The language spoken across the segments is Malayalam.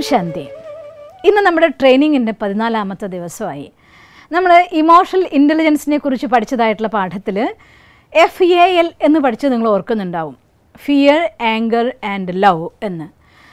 ശാന്തി ഇന്ന് നമ്മുടെ ട്രെയിനിങ്ങിൻ്റെ പതിനാലാമത്തെ ദിവസമായി നമ്മൾ ഇമോഷണൽ ഇൻ്റലിജൻസിനെ കുറിച്ച് പഠിച്ചതായിട്ടുള്ള പാഠത്തിൽ എഫ് എ എൽ എന്ന് പഠിച്ചത് നിങ്ങൾ ഓർക്കുന്നുണ്ടാവും ഫിയർ ആങ്കർ ആൻഡ് ലവ് എന്ന്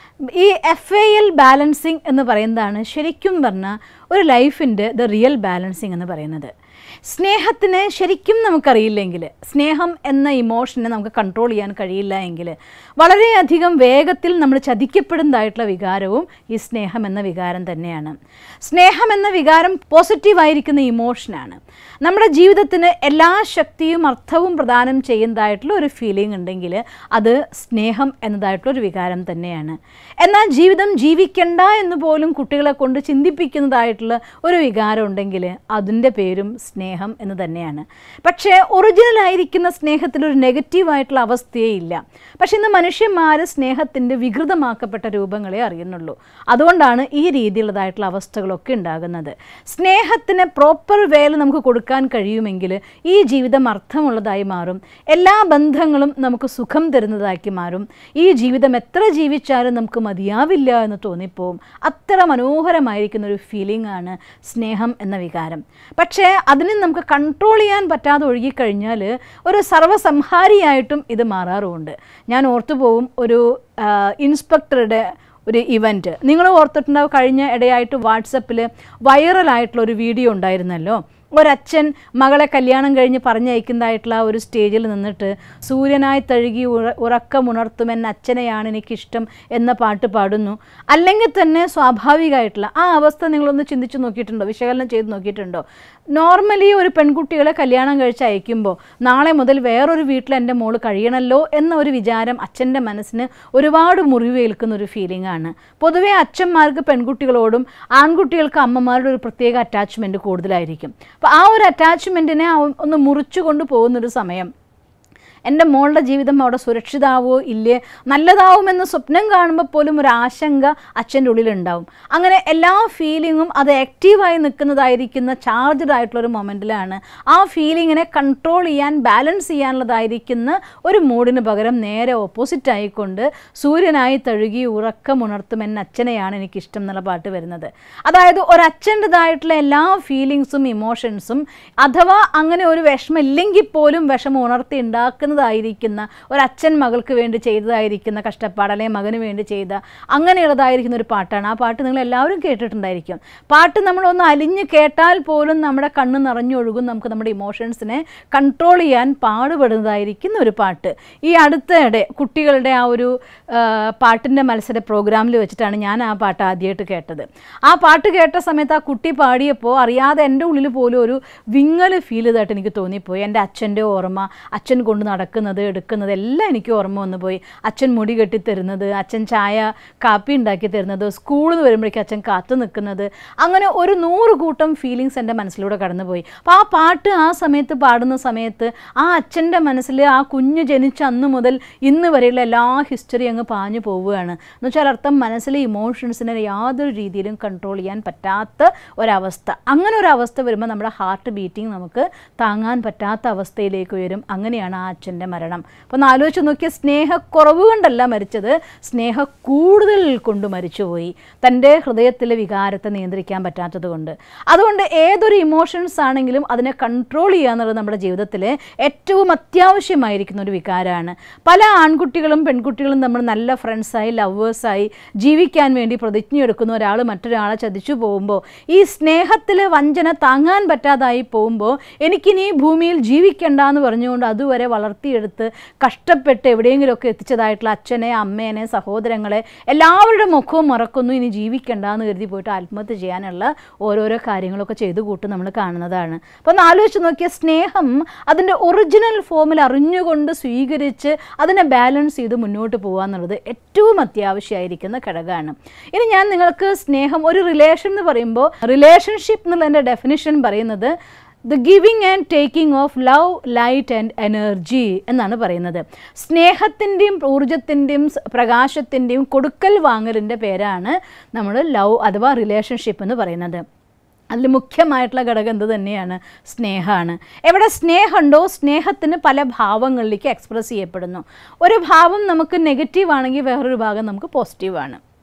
ഈ എഫ് എ എൽ ബാലൻസിങ് എന്ന് പറയുന്നതാണ് ശരിക്കും പറഞ്ഞാൽ ഒരു ലൈഫിൻ്റെ ദ റിയൽ ബാലൻസിങ് എന്ന് പറയുന്നത് സ്നേഹത്തിന് ശരിക്കും നമുക്കറിയില്ലെങ്കിൽ സ്നേഹം എന്ന ഇമോഷനെ നമുക്ക് കൺട്രോൾ ചെയ്യാൻ കഴിയില്ല എങ്കിൽ വളരെയധികം വേഗത്തിൽ നമ്മൾ ചതിക്കപ്പെടുന്നതായിട്ടുള്ള വികാരവും ഈ സ്നേഹം എന്ന വികാരം തന്നെയാണ് സ്നേഹം എന്ന വികാരം പോസിറ്റീവായിരിക്കുന്ന ഇമോഷനാണ് നമ്മുടെ ജീവിതത്തിന് എല്ലാ ശക്തിയും അർത്ഥവും പ്രദാനം ചെയ്യുന്നതായിട്ടുള്ള ഒരു ഫീലിംഗ് ഉണ്ടെങ്കിൽ അത് സ്നേഹം എന്നതായിട്ടുള്ള ഒരു വികാരം തന്നെയാണ് എന്നാൽ ജീവിതം ജീവിക്കണ്ട എന്ന് പോലും കുട്ടികളെ കൊണ്ട് ചിന്തിപ്പിക്കുന്നതായിട്ടുള്ള ഒരു വികാരം ഉണ്ടെങ്കിൽ അതിൻ്റെ പേരും സ്നേഹം എന്ന് തന്നെയാണ് പക്ഷേ ഒറിജിനൽ ആയിരിക്കുന്ന സ്നേഹത്തിൽ ഒരു നെഗറ്റീവായിട്ടുള്ള അവസ്ഥയേ ഇല്ല പക്ഷെ ഇന്ന് മനുഷ്യന്മാർ സ്നേഹത്തിൻ്റെ വികൃതമാക്കപ്പെട്ട രൂപങ്ങളെ അറിയുന്നുള്ളൂ അതുകൊണ്ടാണ് ഈ രീതിയിലുള്ളതായിട്ടുള്ള അവസ്ഥകളൊക്കെ ഉണ്ടാകുന്നത് സ്നേഹത്തിന് പ്രോപ്പർ വേല നമുക്ക് കൊടുക്കാൻ കഴിയുമെങ്കിൽ ഈ ജീവിതം അർത്ഥമുള്ളതായി മാറും എല്ലാ ബന്ധങ്ങളും നമുക്ക് സുഖം തരുന്നതാക്കി മാറും ഈ ജീവിതം എത്ര ജീവിച്ചാലും നമുക്ക് മതിയാവില്ല എന്ന് തോന്നിപ്പോവും അത്ര മനോഹരമായിരിക്കുന്ന ഒരു ഫീലിംഗ് ആണ് സ്നേഹം എന്ന വികാരം പക്ഷേ അതിനെ നമുക്ക് കൺട്രോൾ ചെയ്യാൻ പറ്റാതെ ഒഴുകിക്കഴിഞ്ഞാൽ ഒരു സർവ്വസംഹാരിയായിട്ടും ഇത് മാറാറുമുണ്ട് ഞാൻ ഓർത്തു പോവും ഒരു ഇൻസ്പെക്ടറുടെ ഒരു ഇവൻറ്റ് നിങ്ങൾ ഓർത്തിട്ടുണ്ടാവും കഴിഞ്ഞ ഇടയായിട്ട് വാട്സപ്പിൽ വൈറലായിട്ടുള്ള ഒരു വീഡിയോ ഉണ്ടായിരുന്നല്ലോ ഒരച്ഛൻ മകളെ കല്യാണം കഴിഞ്ഞ് പറഞ്ഞയക്കുന്നതായിട്ടുള്ള ആ ഒരു സ്റ്റേജിൽ നിന്നിട്ട് സൂര്യനായി തഴുകി ഉറ ഉറക്കമുണർത്തുമെന്ന അച്ഛനെയാണ് എനിക്കിഷ്ടം എന്ന പാട്ട് പാടുന്നു അല്ലെങ്കിൽ തന്നെ സ്വാഭാവികമായിട്ടുള്ള ആ അവസ്ഥ നിങ്ങളൊന്ന് ചിന്തിച്ച് നോക്കിയിട്ടുണ്ടോ വിശകലനം ചെയ്ത് നോക്കിയിട്ടുണ്ടോ നോർമലി ഒരു പെൺകുട്ടികളെ കല്യാണം കഴിച്ച് അയക്കുമ്പോൾ നാളെ മുതൽ വേറൊരു വീട്ടിൽ എൻ്റെ മോള് കഴിയണമല്ലോ എന്ന ഒരു വിചാരം അച്ഛൻ്റെ മനസ്സിന് ഒരുപാട് മുറിവേൽക്കുന്ന ഒരു ഫീലിംഗ് ആണ് പൊതുവേ അച്ഛന്മാർക്ക് പെൺകുട്ടികളോടും ആൺകുട്ടികൾക്ക് അമ്മമാരുടെ ഒരു പ്രത്യേക അറ്റാച്ച്മെൻറ്റ് കൂടുതലായിരിക്കും അപ്പോൾ ആ ഒരു അറ്റാച്ച്മെൻറ്റിനെ ഒന്ന് മുറിച്ചു കൊണ്ട് പോകുന്നൊരു സമയം എൻ്റെ മോളുടെ ജീവിതം അവിടെ സുരക്ഷിതാവോ ഇല്ലേ നല്ലതാവുമെന്ന് സ്വപ്നം കാണുമ്പോൾ പോലും ഒരു ആശങ്ക അച്ഛൻ്റെ ഉള്ളിലുണ്ടാവും അങ്ങനെ എല്ലാ ഫീലിങ്ങും അത് ആക്റ്റീവായി നിൽക്കുന്നതായിരിക്കുന്ന ചാർജ്ഡ് ആയിട്ടുള്ള ഒരു മൊമെൻറ്റിലാണ് ആ ഫീലിങ്ങിനെ കൺട്രോൾ ചെയ്യാൻ ബാലൻസ് ചെയ്യാനുള്ളതായിരിക്കുന്ന ഒരു മൂഡിന് പകരം നേരെ ഓപ്പോസിറ്റ് ആയിക്കൊണ്ട് സൂര്യനായി തഴുകി ഉറക്കമുണർത്തും എന്ന അച്ഛനെയാണ് എനിക്കിഷ്ടം എന്നുള്ള പാട്ട് വരുന്നത് അതായത് ഒരച്ഛൻ്റെതായിട്ടുള്ള എല്ലാ ഫീലിങ്സും ഇമോഷൻസും അഥവാ അങ്ങനെ ഒരു വിഷമം ഇല്ലെങ്കിൽ പോലും വിഷമം ഉണർത്തി ഉണ്ടാക്കുന്ന ഉണ്ടാക്കുന്നതായിരിക്കുന്ന ഒരച്ഛൻ മകൾക്ക് വേണ്ടി ചെയ്തതായിരിക്കുന്ന കഷ്ടപ്പാട് അല്ലെങ്കിൽ മകന് വേണ്ടി ചെയ്ത അങ്ങനെയുള്ളതായിരിക്കുന്ന ഒരു പാട്ടാണ് ആ പാട്ട് നിങ്ങൾ എല്ലാവരും കേട്ടിട്ടുണ്ടായിരിക്കും പാട്ട് നമ്മളൊന്ന് അലിഞ്ഞ് കേട്ടാൽ പോലും നമ്മുടെ കണ്ണ് നിറഞ്ഞൊഴുകും നമുക്ക് നമ്മുടെ ഇമോഷൻസിനെ കൺട്രോൾ ചെയ്യാൻ പാടുപെടുന്നതായിരിക്കുന്ന ഒരു പാട്ട് ഈ അടുത്തിടെ കുട്ടികളുടെ ആ ഒരു പാട്ടിൻ്റെ മത്സര പ്രോഗ്രാമിൽ വെച്ചിട്ടാണ് ഞാൻ ആ പാട്ട് ആദ്യമായിട്ട് കേട്ടത് ആ പാട്ട് കേട്ട സമയത്ത് ആ കുട്ടി പാടിയപ്പോൾ അറിയാതെ എൻ്റെ ഉള്ളിൽ പോലും ഒരു വിങ്ങൽ ഫീൽ ചെയ്തായിട്ട് എനിക്ക് തോന്നിപ്പോയി എൻ്റെ അച്ഛൻ്റെ ഓർമ്മ അച്ഛൻ കൊണ്ട് നടക്കുന്നത് എടുക്കുന്നത് എല്ലാം എനിക്ക് ഓർമ്മ വന്നു പോയി അച്ഛൻ മുടി കെട്ടിത്തരുന്നത് അച്ഛൻ ചായ കാപ്പി ഉണ്ടാക്കി തരുന്നത് സ്കൂളിൽ നിന്ന് വരുമ്പോഴേക്കും അച്ഛൻ കാത്തു നിൽക്കുന്നത് അങ്ങനെ ഒരു നൂറ് കൂട്ടം ഫീലിങ്സ് എൻ്റെ മനസ്സിലൂടെ കടന്നുപോയി അപ്പോൾ ആ പാട്ട് ആ സമയത്ത് പാടുന്ന സമയത്ത് ആ അച്ഛൻ്റെ മനസ്സിൽ ആ കുഞ്ഞ് ജനിച്ച അന്ന് മുതൽ ഇന്ന് വരെയുള്ള എല്ലാ ഹിസ്റ്ററി അങ്ങ് പാഞ്ഞു പോവുകയാണ് എന്ന് വെച്ചാൽ അർത്ഥം മനസ്സിലെ ഇമോഷൻസിനെ യാതൊരു രീതിയിലും കൺട്രോൾ ചെയ്യാൻ പറ്റാത്ത ഒരവസ്ഥ അങ്ങനെ ഒരു അവസ്ഥ വരുമ്പോൾ നമ്മുടെ ഹാർട്ട് ബീറ്റിംഗ് നമുക്ക് താങ്ങാൻ പറ്റാത്ത അവസ്ഥയിലേക്ക് ഉയരും അങ്ങനെയാണ് ആ അച്ഛൻ്റെ മരണം അപ്പോൾ ഒന്ന് ആലോചിച്ച് നോക്കിയാൽ സ്നേഹക്കുറവ് കൊണ്ടല്ല മരിച്ചത് സ്നേഹ കൂടുതൽ കൊണ്ട് മരിച്ചുപോയി തൻ്റെ ഹൃദയത്തിലെ വികാരത്തെ നിയന്ത്രിക്കാൻ പറ്റാത്തത് കൊണ്ട് അതുകൊണ്ട് ഏതൊരു ഇമോഷൻസ് ആണെങ്കിലും അതിനെ കൺട്രോൾ ചെയ്യുക എന്നുള്ളത് നമ്മുടെ ജീവിതത്തിലെ ഏറ്റവും അത്യാവശ്യമായിരിക്കുന്ന ഒരു വികാരമാണ് പല ആൺകുട്ടികളും പെൺകുട്ടികളും നമ്മൾ നല്ല ഫ്രണ്ട്സായി ലവേഴ്സായി ജീവിക്കാൻ വേണ്ടി പ്രതിജ്ഞയെടുക്കുന്ന ഒരാൾ മറ്റൊരാളെ ചതിച്ചു പോകുമ്പോൾ ഈ സ്നേഹത്തിലെ വഞ്ചന താങ്ങാൻ പറ്റാതായി പോകുമ്പോൾ എനിക്കിനി ഭൂമിയിൽ ജീവിക്കണ്ട എന്ന് പറഞ്ഞുകൊണ്ട് അതുവരെ വളർത്തിയെടുത്ത് കഷ്ടപ്പെട്ട് എവിടെയെങ്കിലുമൊക്കെ എത്തിച്ചതായിട്ടുള്ള അച്ഛനെ അമ്മേനെ സഹോദരങ്ങളെ എല്ലാവരുടെ മുഖവും മറക്കുന്നു ഇനി ജീവിക്കണ്ട എന്ന് കരുതി പോയിട്ട് ആത്മഹത്യ ചെയ്യാനുള്ള ഓരോരോ കാര്യങ്ങളൊക്കെ ചെയ്തു കൂട്ടും നമ്മൾ കാണുന്നതാണ് അപ്പോൾ ഒന്ന് ആലോചിച്ച് നോക്കിയാൽ സ്നേഹം അതിൻ്റെ ഒറിജിനൽ ഫോമിൽ അറിഞ്ഞുകൊണ്ട് സ്വീകരിച്ച് അതിനെ ബാലൻസ് ചെയ്ത് മുന്നോട്ട് പോകുക എന്നുള്ളത് ഏറ്റവും അത്യാവശ്യമായിരിക്കുന്ന ഘടകമാണ് ഇനി ഞാൻ നിങ്ങൾക്ക് സ്നേഹം ഒരു റിലേഷൻ എന്ന് പറയുമ്പോൾ റിലേഷൻഷിപ്പ് എന്നുള്ളതിൻ്റെ ഡെഫിനിഷൻ പറയുന്നത് the giving and taking of love light and energy എന്നാണ് പറയുന്നത് സ്നേഹത്തിൻ്റെയും ഊർജത്തിൻ്റെയും പ്രകാശത്തിൻ്റെയും കൊടുക്കൽ വാങ്ങലിൻ്റെ പേരാണ് നമ്മൾ ലവ് അഥവാ റിലേഷൻഷിപ്പ് എന്ന് പറയുന്നത് അതിൽ മുഖ്യമായിട്ടുള്ള ഘടകം എന്ത് തന്നെയാണ് സ്നേഹമാണ് എവിടെ സ്നേഹമുണ്ടോ സ്നേഹത്തിന് പല ഭാവങ്ങളിലേക്ക് എക്സ്പ്രസ് ചെയ്യപ്പെടുന്നു ഒരു ഭാവം നമുക്ക് നെഗറ്റീവ് ആണെങ്കിൽ വേറൊരു ഭാഗം നമുക്ക് പോസിറ്റീവാണ്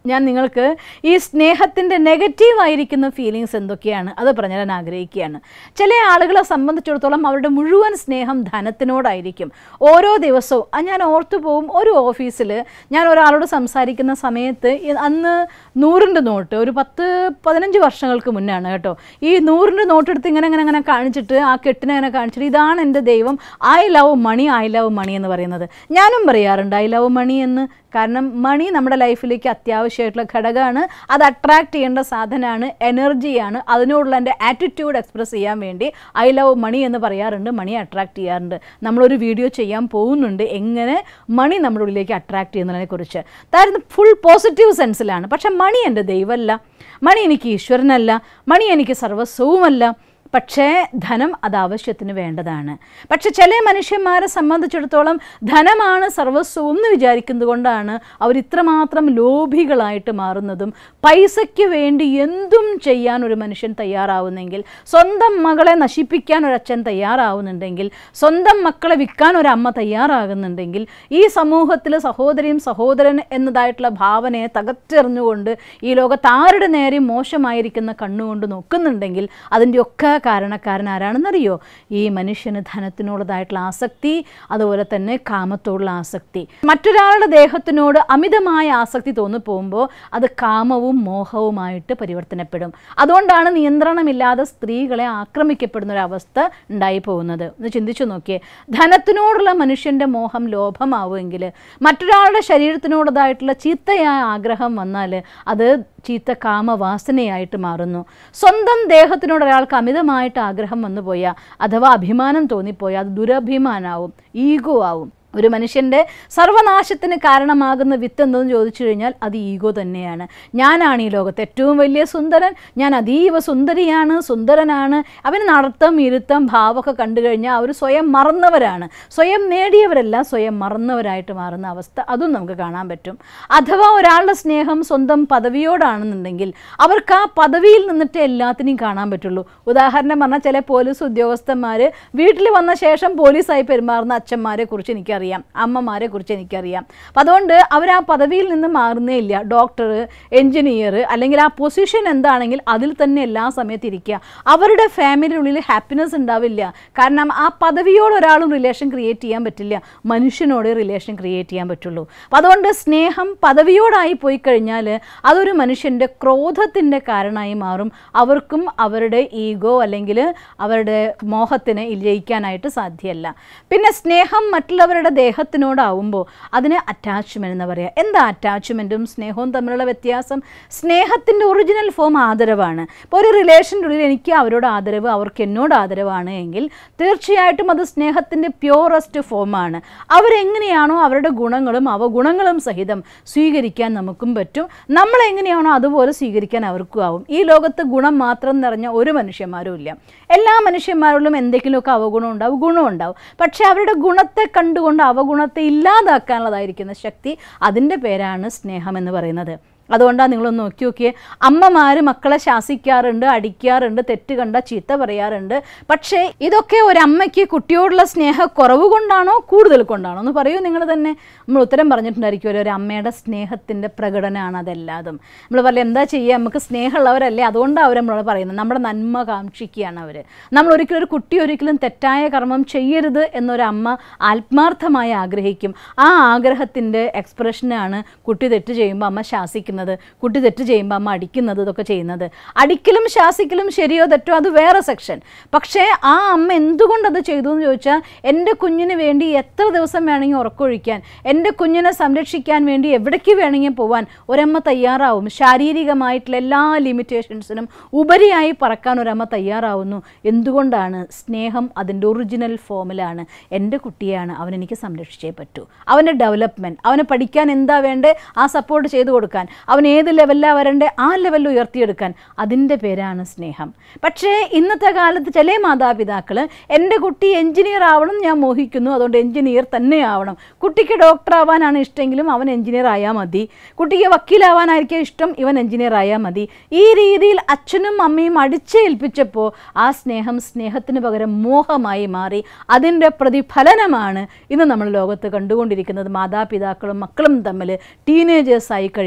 ഞാൻ നിങ്ങൾക്ക് ഈ സ്നേഹത്തിൻ്റെ നെഗറ്റീവായിരിക്കുന്ന ഫീലിങ്സ് എന്തൊക്കെയാണ് അത് പറഞ്ഞു തരാൻ ആഗ്രഹിക്കുകയാണ് ചില ആളുകളെ സംബന്ധിച്ചിടത്തോളം അവരുടെ മുഴുവൻ സ്നേഹം ധനത്തിനോടായിരിക്കും ഓരോ ദിവസവും അത് ഞാൻ ഓർത്തു പോവും ഒരു ഓഫീസിൽ ഞാൻ ഒരാളോട് സംസാരിക്കുന്ന സമയത്ത് ഈ- അന്ന് നൂറിൻ്റെ നോട്ട് ഒരു പത്ത് പതിനഞ്ച് വർഷങ്ങൾക്ക് മുന്നാണ് കേട്ടോ ഈ നൂറിൻ്റെ നോട്ട് എടുത്ത് ഇങ്ങനെ ഇങ്ങനെ ഇങ്ങനെ കാണിച്ചിട്ട് ആ കെട്ടിനെ ഇങ്ങനെ കാണിച്ചിട്ട് ഇതാണ് എൻ്റെ ദൈവം I love money I love money എന്ന് പറയുന്നത് ഞാനും പറയാറുണ്ട് ഐ ലവ് മണി എന്ന് കാരണം മണി നമ്മുടെ ലൈഫിലേക്ക് അത്യാവശ്യമായിട്ടുള്ള ഘടകമാണ് അത് അട്രാക്ട് ചെയ്യേണ്ട സാധനമാണ് എനർജിയാണ് അതിനോടുള്ള എൻ്റെ ആറ്റിറ്റ്യൂഡ് എക്സ്പ്രസ് ചെയ്യാൻ വേണ്ടി ഐ ലവ് മണി എന്ന് പറയാറുണ്ട് മണി അട്രാക്ട് ചെയ്യാറുണ്ട് നമ്മളൊരു വീഡിയോ ചെയ്യാൻ പോകുന്നുണ്ട് എങ്ങനെ മണി നമ്മുടെ ഉള്ളിലേക്ക് അട്രാക്ട് ചെയ്യുന്നതിനെ കുറിച്ച് അതായത് ഫുൾ പോസിറ്റീവ് സെൻസിലാണ് പക്ഷെ മണി എൻ്റെ ദൈവമല്ല മണി എനിക്ക് ഈശ്വരനല്ല മണി എനിക്ക് സർവസ്വവുമല്ല പക്ഷേ ധനം അത് ആവശ്യത്തിന് വേണ്ടതാണ് പക്ഷെ ചില മനുഷ്യന്മാരെ സംബന്ധിച്ചിടത്തോളം ധനമാണ് സർവസ്വം എന്ന് വിചാരിക്കുന്നത് കൊണ്ടാണ് അവർ ഇത്രമാത്രം ലോഭികളായിട്ട് മാറുന്നതും പൈസയ്ക്ക് വേണ്ടി എന്തും ചെയ്യാൻ ഒരു മനുഷ്യൻ തയ്യാറാവുന്നെങ്കിൽ സ്വന്തം മകളെ നശിപ്പിക്കാൻ ഒരച്ഛൻ തയ്യാറാവുന്നുണ്ടെങ്കിൽ സ്വന്തം മക്കളെ വിൽക്കാൻ ഒരമ്മ തയ്യാറാകുന്നുണ്ടെങ്കിൽ ഈ സമൂഹത്തിൽ സഹോദരിയും സഹോദരൻ എന്നതായിട്ടുള്ള ഭാവനയെ തകർത്തെറിഞ്ഞുകൊണ്ട് ഈ ലോകത്ത് ആരുടെ നേരെയും മോശമായിരിക്കുന്ന കണ്ണുകൊണ്ട് നോക്കുന്നുണ്ടെങ്കിൽ അതിൻ്റെയൊക്കെ കാരണക്കാരൻ ആരാണെന്നറിയോ ഈ മനുഷ്യന് ധനത്തിനോടതായിട്ടുള്ള ആസക്തി അതുപോലെ തന്നെ കാമത്തോടുള്ള ആസക്തി മറ്റൊരാളുടെ ദേഹത്തിനോട് അമിതമായ ആസക്തി തോന്നിപ്പോകുമ്പോൾ അത് കാമവും മോഹവുമായിട്ട് പരിവർത്തനപ്പെടും അതുകൊണ്ടാണ് നിയന്ത്രണമില്ലാതെ സ്ത്രീകളെ ആക്രമിക്കപ്പെടുന്ന ഒരു അവസ്ഥ ഉണ്ടായി പോകുന്നത് ഒന്ന് ചിന്തിച്ചു നോക്കിയേ ധനത്തിനോടുള്ള മനുഷ്യൻ്റെ മോഹം ലോഭമാവുമെങ്കിൽ മറ്റൊരാളുടെ ശരീരത്തിനോടതായിട്ടുള്ള ചീത്തയായ ആഗ്രഹം വന്നാൽ അത് ചീത്ത കാമവാസനയായിട്ട് മാറുന്നു സ്വന്തം ദേഹത്തിനോട് ഒരാൾക്ക് അമിതമായിട്ട് ആഗ്രഹം വന്നു പോയാൽ അഥവാ അഭിമാനം തോന്നിപ്പോയാൽ അത് ദുരഭിമാനാവും ഈഗോ ആവും ഒരു മനുഷ്യൻ്റെ സർവനാശത്തിന് കാരണമാകുന്ന വിത്ത് എന്തെന്ന് ചോദിച്ചു കഴിഞ്ഞാൽ അത് ഈഗോ തന്നെയാണ് ഞാനാണ് ഈ ലോകത്ത് ഏറ്റവും വലിയ സുന്ദരൻ ഞാൻ അതീവ സുന്ദരിയാണ് സുന്ദരനാണ് അവന് നടത്തം ഇരുത്തം ഭാവമൊക്കെ കണ്ടു കഴിഞ്ഞാൽ അവർ സ്വയം മറന്നവരാണ് സ്വയം നേടിയവരല്ല സ്വയം മറന്നവരായിട്ട് മാറുന്ന അവസ്ഥ അതും നമുക്ക് കാണാൻ പറ്റും അഥവാ ഒരാളുടെ സ്നേഹം സ്വന്തം പദവിയോടാണെന്നുണ്ടെങ്കിൽ അവർക്ക് ആ പദവിയിൽ നിന്നിട്ട് എല്ലാത്തിനെയും കാണാൻ പറ്റുള്ളൂ ഉദാഹരണം പറഞ്ഞാൽ ചില പോലീസ് ഉദ്യോഗസ്ഥന്മാർ വീട്ടിൽ വന്ന ശേഷം പോലീസായി പെരുമാറുന്ന അച്ഛന്മാരെ കുറിച്ച് എനിക്കറിയാം അമ്മമാരെ കുറിച്ച് എനിക്കറിയാം അപ്പം അതുകൊണ്ട് അവർ ആ പദവിയിൽ നിന്ന് മാറുന്നേ ഇല്ല ഡോക്ടർ എഞ്ചിനീയർ അല്ലെങ്കിൽ ആ പൊസിഷൻ എന്താണെങ്കിൽ അതിൽ തന്നെ എല്ലാ സമയത്ത് ഇരിക്കുക അവരുടെ ഫാമിലിയുള്ളിൽ ഹാപ്പിനെസ് ഉണ്ടാവില്ല കാരണം ആ പദവിയോട് ഒരാളും റിലേഷൻ ക്രിയേറ്റ് ചെയ്യാൻ പറ്റില്ല മനുഷ്യനോട് റിലേഷൻ ക്രിയേറ്റ് ചെയ്യാൻ പറ്റുള്ളൂ അപ്പം അതുകൊണ്ട് സ്നേഹം പദവിയോടായി പോയി കഴിഞ്ഞാൽ അതൊരു മനുഷ്യൻ്റെ ക്രോധത്തിൻ്റെ കാരണമായി മാറും അവർക്കും അവരുടെ ഈഗോ അല്ലെങ്കിൽ അവരുടെ മോഹത്തിന് ജയിക്കാനായിട്ട് സാധ്യമല്ല പിന്നെ സ്നേഹം മറ്റുള്ളവരുടെ ദേഹത്തിനോടാവുമ്പോൾ അതിന് അറ്റാച്ച്മെൻ്റ് എന്ന് പറയുക എന്താ അറ്റാച്ച്മെൻറ്റും സ്നേഹവും തമ്മിലുള്ള വ്യത്യാസം സ്നേഹത്തിൻ്റെ ഒറിജിനൽ ഫോം ആദരവാണ് ഇപ്പോൾ ഒരു റിലേഷൻ്റെ ഉള്ളിൽ എനിക്ക് അവരോട് ആദരവ് അവർക്ക് എന്നോട് ആദരവാണ് എങ്കിൽ തീർച്ചയായിട്ടും അത് സ്നേഹത്തിൻ്റെ പ്യോറസ്റ്റ് ഫോമാണ് അവരെങ്ങനെയാണോ അവരുടെ ഗുണങ്ങളും അവഗുണങ്ങളും സഹിതം സ്വീകരിക്കാൻ നമുക്കും പറ്റും നമ്മൾ എങ്ങനെയാണോ അതുപോലെ സ്വീകരിക്കാൻ അവർക്കും ആവും ഈ ലോകത്ത് ഗുണം മാത്രം നിറഞ്ഞ ഒരു മനുഷ്യന്മാരും ഇല്ല എല്ലാ മനുഷ്യന്മാരിലും എന്തെങ്കിലുമൊക്കെ അവഗുണം ഉണ്ടാവും ഗുണം ഉണ്ടാവും പക്ഷേ അവരുടെ ഗുണത്തെ കണ്ടുകൊണ്ട് അവഗുണത്തെ ഇല്ലാതാക്കാനുള്ളതായിരിക്കുന്ന ശക്തി അതിൻ്റെ പേരാണ് സ്നേഹം എന്ന് പറയുന്നത് അതുകൊണ്ടാണ് നിങ്ങളൊന്ന് നോക്കി നോക്കിയേ അമ്മമാർ മക്കളെ ശാസിക്കാറുണ്ട് അടിക്കാറുണ്ട് തെറ്റ് കണ്ട ചീത്ത പറയാറുണ്ട് പക്ഷേ ഇതൊക്കെ ഒരമ്മയ്ക്ക് കുട്ടിയോടുള്ള സ്നേഹക്കുറവ് കൊണ്ടാണോ കൂടുതൽ കൊണ്ടാണോ എന്ന് പറയൂ നിങ്ങൾ തന്നെ നമ്മൾ ഉത്തരം പറഞ്ഞിട്ടുണ്ടായിരിക്കുമല്ലോ ഒരു അമ്മയുടെ സ്നേഹത്തിൻ്റെ പ്രകടനമാണ് അതെല്ലാതും നമ്മൾ പറയും എന്താ ചെയ്യുക നമുക്ക് സ്നേഹമുള്ളവരല്ലേ അതുകൊണ്ടാണ് അവർ നമ്മളോട് പറയുന്നത് നമ്മുടെ നന്മ കാക്ഷിക്കുകയാണ് അവർ നമ്മൾ ഒരിക്കലും ഒരു കുട്ടി ഒരിക്കലും തെറ്റായ കർമ്മം ചെയ്യരുത് എന്നൊരമ്മ ആത്മാർത്ഥമായി ആഗ്രഹിക്കും ആ ആഗ്രഹത്തിൻ്റെ എക്സ്പ്രഷനാണ് കുട്ടി തെറ്റ് ചെയ്യുമ്പോൾ അമ്മ ശാസിക്കുന്നത് കുട്ടി തെറ്റ് ചെയ്യുമ്പോൾ അമ്മ അടിക്കുന്നത് ഇതൊക്കെ ചെയ്യുന്നത് അടിക്കലും ശാസിക്കലും ശരിയോ തെറ്റോ അത് വേറെ സെക്ഷൻ പക്ഷേ ആ അമ്മ എന്തുകൊണ്ട് അത് ചെയ്തു എന്ന് ചോദിച്ചാൽ എൻ്റെ കുഞ്ഞിന് വേണ്ടി എത്ര ദിവസം വേണമെങ്കിൽ ഉറക്കൊഴിക്കാൻ എൻ്റെ കുഞ്ഞിനെ സംരക്ഷിക്കാൻ വേണ്ടി എവിടേക്ക് വേണമെങ്കിൽ പോവാൻ ഒരമ്മ തയ്യാറാവും ശാരീരികമായിട്ടുള്ള എല്ലാ ലിമിറ്റേഷൻസിനും ഉപരിയായി പറക്കാൻ ഒരമ്മ തയ്യാറാവുന്നു എന്തുകൊണ്ടാണ് സ്നേഹം അതിൻ്റെ ഒറിജിനൽ ഫോമിലാണ് എൻ്റെ കുട്ടിയാണ് അവൻ എനിക്ക് സംരക്ഷിച്ചേ പറ്റൂ അവൻ്റെ ഡെവലപ്മെൻറ്റ് അവന് പഠിക്കാൻ എന്താ വേണ്ടേ ആ സപ്പോർട്ട് ചെയ്തു കൊടുക്കാൻ അവൻ ഏത് ലെവലിലാണ് വരണ്ടേ ആ ലെവലിൽ ഉയർത്തിയെടുക്കാൻ അതിൻ്റെ പേരാണ് സ്നേഹം പക്ഷേ ഇന്നത്തെ കാലത്ത് ചില മാതാപിതാക്കൾ എൻ്റെ കുട്ടി എഞ്ചിനീയർ ആവണം ഞാൻ മോഹിക്കുന്നു അതുകൊണ്ട് എഞ്ചിനീയർ തന്നെ ആവണം കുട്ടിക്ക് ഡോക്ടർ ആവാനാണ് ഇഷ്ടമെങ്കിലും അവൻ എഞ്ചിനീയർ ആയാൽ മതി കുട്ടിക്ക് വക്കീലാവാനായിരിക്കും ഇഷ്ടം ഇവൻ എഞ്ചിനീയർ ആയാൽ മതി ഈ രീതിയിൽ അച്ഛനും അമ്മയും അടിച്ചേൽപ്പിച്ചപ്പോൾ ആ സ്നേഹം സ്നേഹത്തിന് പകരം മോഹമായി മാറി അതിൻ്റെ പ്രതിഫലനമാണ് ഇന്ന് നമ്മൾ ലോകത്ത് കണ്ടുകൊണ്ടിരിക്കുന്നത് മാതാപിതാക്കളും മക്കളും തമ്മിൽ ടീനേജേഴ്സായി കഴിയുമ്പോൾ അകന്ന്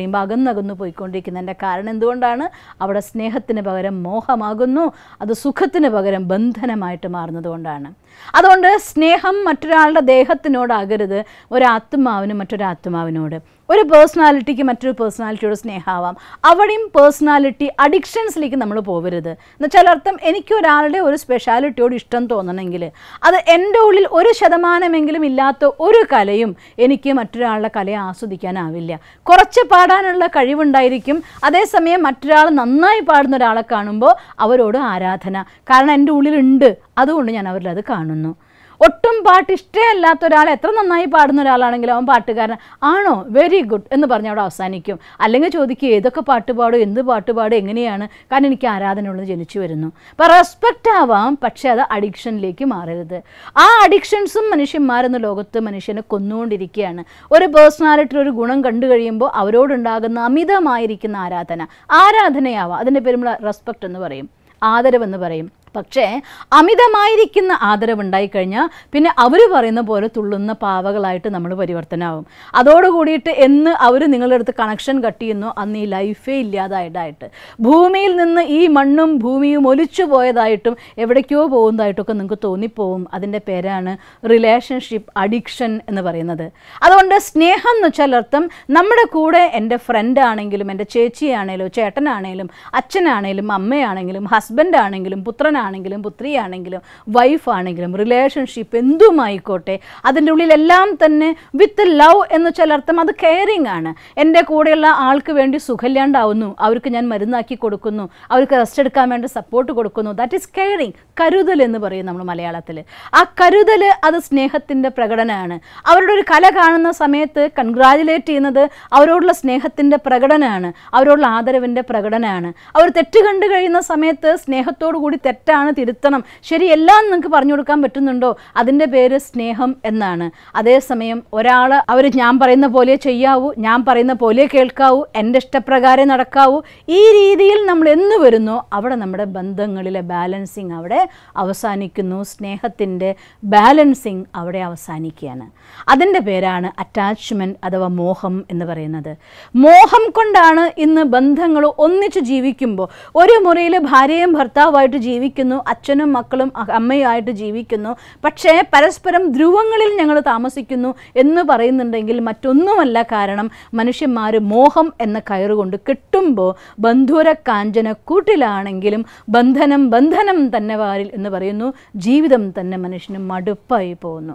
അകന്നകന്നു പോയിക്കൊണ്ടിരിക്കുന്നതിൻ്റെ കാരണം എന്തുകൊണ്ടാണ് അവിടെ സ്നേഹത്തിന് പകരം മോഹമാകുന്നു അത് സുഖത്തിന് പകരം ബന്ധനമായിട്ട് മാറുന്നതുകൊണ്ടാണ് അതുകൊണ്ട് സ്നേഹം മറ്റൊരാളുടെ ദേഹത്തിനോടാകരുത് ഒരാത്മാവിന് മറ്റൊരാത്മാവിനോട് ഒരു പേഴ്സണാലിറ്റിക്ക് മറ്റൊരു പേഴ്സണാലിറ്റിയോട് സ്നേഹമാവാം അവിടെയും പേഴ്സണാലിറ്റി അഡിക്ഷൻസിലേക്ക് നമ്മൾ പോകരുത് എന്നുവെച്ചാൽ അർത്ഥം എനിക്ക് ഒരാളുടെ ഒരു സ്പെഷ്യാലിറ്റിയോട് ഇഷ്ടം തോന്നണമെങ്കിൽ അത് എൻ്റെ ഉള്ളിൽ ഒരു ശതമാനമെങ്കിലും ഇല്ലാത്ത ഒരു കലയും എനിക്ക് മറ്റൊരാളുടെ കലയെ ആസ്വദിക്കാനാവില്ല കുറച്ച് പാടാനുള്ള കഴിവുണ്ടായിരിക്കും അതേസമയം മറ്റൊരാൾ നന്നായി പാടുന്ന ഒരാളെ കാണുമ്പോൾ അവരോട് ആരാധന കാരണം എൻ്റെ ഉള്ളിലുണ്ട് അതുകൊണ്ട് ഞാൻ അവരിൽ അത് കാണുന്നു ഒട്ടും പാട്ട് ഇഷ്ടമല്ലാത്ത ഒരാൾ എത്ര നന്നായി പാടുന്ന ഒരാളാണെങ്കിലും അവൻ പാട്ടുകാരൻ ആണോ വെരി ഗുഡ് എന്ന് പറഞ്ഞ് അവിടെ അവസാനിക്കും അല്ലെങ്കിൽ ചോദിക്കുക ഏതൊക്കെ പാട്ട് പാടും എന്ത് പാട്ട് പാടും എങ്ങനെയാണ് കാരണം എനിക്ക് ആരാധനയുള്ളത് ജനിച്ചു വരുന്നു അപ്പോൾ റെസ്പെക്റ്റ് ആവാം പക്ഷേ അത് അഡിക്ഷനിലേക്ക് മാറരുത് ആ അഡിക്ഷൻസും മനുഷ്യന്മാരെന്ന ലോകത്ത് മനുഷ്യനെ കൊന്നുകൊണ്ടിരിക്കുകയാണ് ഒരു പേഴ്സണാലിറ്റി ഒരു ഗുണം കണ്ടു കഴിയുമ്പോൾ അവരോടുണ്ടാകുന്ന അമിതമായിരിക്കുന്ന ആരാധന ആരാധനയാവാം അതിൻ്റെ പേര് നമ്മൾ റെസ്പെക്റ്റ് എന്ന് പറയും ആദരവെന്ന് പറയും പക്ഷേ അമിതമായിരിക്കുന്ന ആദരവുണ്ടായിക്കഴിഞ്ഞാൽ പിന്നെ അവർ പറയുന്ന പോലെ തുള്ളുന്ന പാവകളായിട്ട് നമ്മൾ പരിവർത്തനമാവും അതോടുകൂടിയിട്ട് എന്ന് അവർ നിങ്ങളുടെ അടുത്ത് കണക്ഷൻ കട്ട് ചെയ്യുന്നു അന്ന് ഈ ലൈഫേ ഇല്ലാതായിട്ടായിട്ട് ഭൂമിയിൽ നിന്ന് ഈ മണ്ണും ഭൂമിയും ഒലിച്ചു പോയതായിട്ടും എവിടേക്കോ പോകുന്നതായിട്ടൊക്കെ നിങ്ങൾക്ക് തോന്നിപ്പോവും അതിൻ്റെ പേരാണ് റിലേഷൻഷിപ്പ് അഡിക്ഷൻ എന്ന് പറയുന്നത് അതുകൊണ്ട് സ്നേഹം എന്ന് വെച്ചാൽ അർത്ഥം നമ്മുടെ കൂടെ എൻ്റെ ഫ്രണ്ട് ആണെങ്കിലും എൻ്റെ ചേച്ചിയാണേലും ചേട്ടനാണേലും അച്ഛനാണേലും അമ്മയാണെങ്കിലും ഹസ്ബൻഡ് ആണെങ്കിലും പുത്രനാണെങ്കിലും പുത്രിയാണെങ്കിലും വൈഫാണെങ്കിലും റിലേഷൻഷിപ്പ് എന്തുമായിക്കോട്ടെ അതിൻ്റെ ഉള്ളിലെല്ലാം തന്നെ വിത്ത് ലവ് എന്ന് വെച്ചാൽ അർത്ഥം അത് കെയറിങ് ആണ് എൻ്റെ കൂടെയുള്ള ആൾക്ക് വേണ്ടി സുഖമില്ലാണ്ടാവുന്നു അവർക്ക് ഞാൻ മരുന്നാക്കി കൊടുക്കുന്നു അവർക്ക് റെസ്റ്റ് എടുക്കാൻ വേണ്ടി സപ്പോർട്ട് കൊടുക്കുന്നു ദാറ്റ് ഈസ് കെയറിങ് കരുതൽ എന്ന് പറയും നമ്മൾ മലയാളത്തിൽ ആ കരുതൽ അത് സ്നേഹത്തിൻ്റെ പ്രകടനമാണ് അവരുടെ ഒരു കല കാണുന്ന സമയത്ത് കൺഗ്രാജുലേറ്റ് ചെയ്യുന്നത് അവരോടുള്ള സ്നേഹത്തിൻ്റെ പ്രകടനമാണ് അവരോടുള്ള ആദരവിൻ്റെ പ്രകടനമാണ് അവർ തെറ്റ് കണ്ടു കഴിയുന്ന സമയത്ത് സ്നേഹത്തോടു കൂടി തെറ്റാണ് തിരുത്തണം ശരി എല്ലാം നിങ്ങൾക്ക് പറഞ്ഞു കൊടുക്കാൻ പറ്റുന്നുണ്ടോ അതിൻ്റെ പേര് സ്നേഹം എന്നാണ് അതേസമയം ഒരാൾ അവർ ഞാൻ പറയുന്ന പോലെ ചെയ്യാവൂ ഞാൻ പറയുന്ന പോലെ കേൾക്കാവൂ എൻ്റെ ഇഷ്ടപ്രകാരം നടക്കാവൂ ഈ രീതിയിൽ നമ്മൾ എന്ന് വരുന്നോ അവിടെ നമ്മുടെ ബന്ധങ്ങളിലെ ബാലൻസിങ് അവിടെ അവസാനിക്കുന്നു സ്നേഹത്തിൻ്റെ ബാലൻസിങ് അവിടെ അവസാനിക്കുകയാണ് അതിൻ്റെ പേരാണ് അറ്റാച്ച്മെൻറ്റ് അഥവാ മോഹം എന്ന് പറയുന്നത് മോഹം കൊണ്ടാണ് ഇന്ന് ബന്ധങ്ങൾ ഒന്നിച്ച് ജീവിക്കുമ്പോൾ ഒരു മുറിയിൽ ഭാര്യയും ഭർത്താവുമായിട്ട് ജീവിക്കുന്നു അച്ഛനും മക്കളും അ- അമ്മയുമായിട്ട് ജീവിക്കുന്നു പക്ഷേ പരസ്പരം ധ്രുവങ്ങളിൽ ഞങ്ങൾ താമസിക്കുന്നു എന്ന് പറയുന്നുണ്ടെങ്കിൽ മറ്റൊന്നുമല്ല കാരണം മനുഷ്യന്മാർ മോഹം എന്ന കയറുകൊണ്ട് കെട്ടുമ്പോൾ ബന്ധുര കാഞ്ചന കൂട്ടിലാണെങ്കിലും ബന്ധനം ബന്ധനം തന്നെ വാരിൽ എന്ന് പറയുന്നു ജീവിതം തന്നെ മനുഷ്യന് മടുപ്പായി പോകുന്നു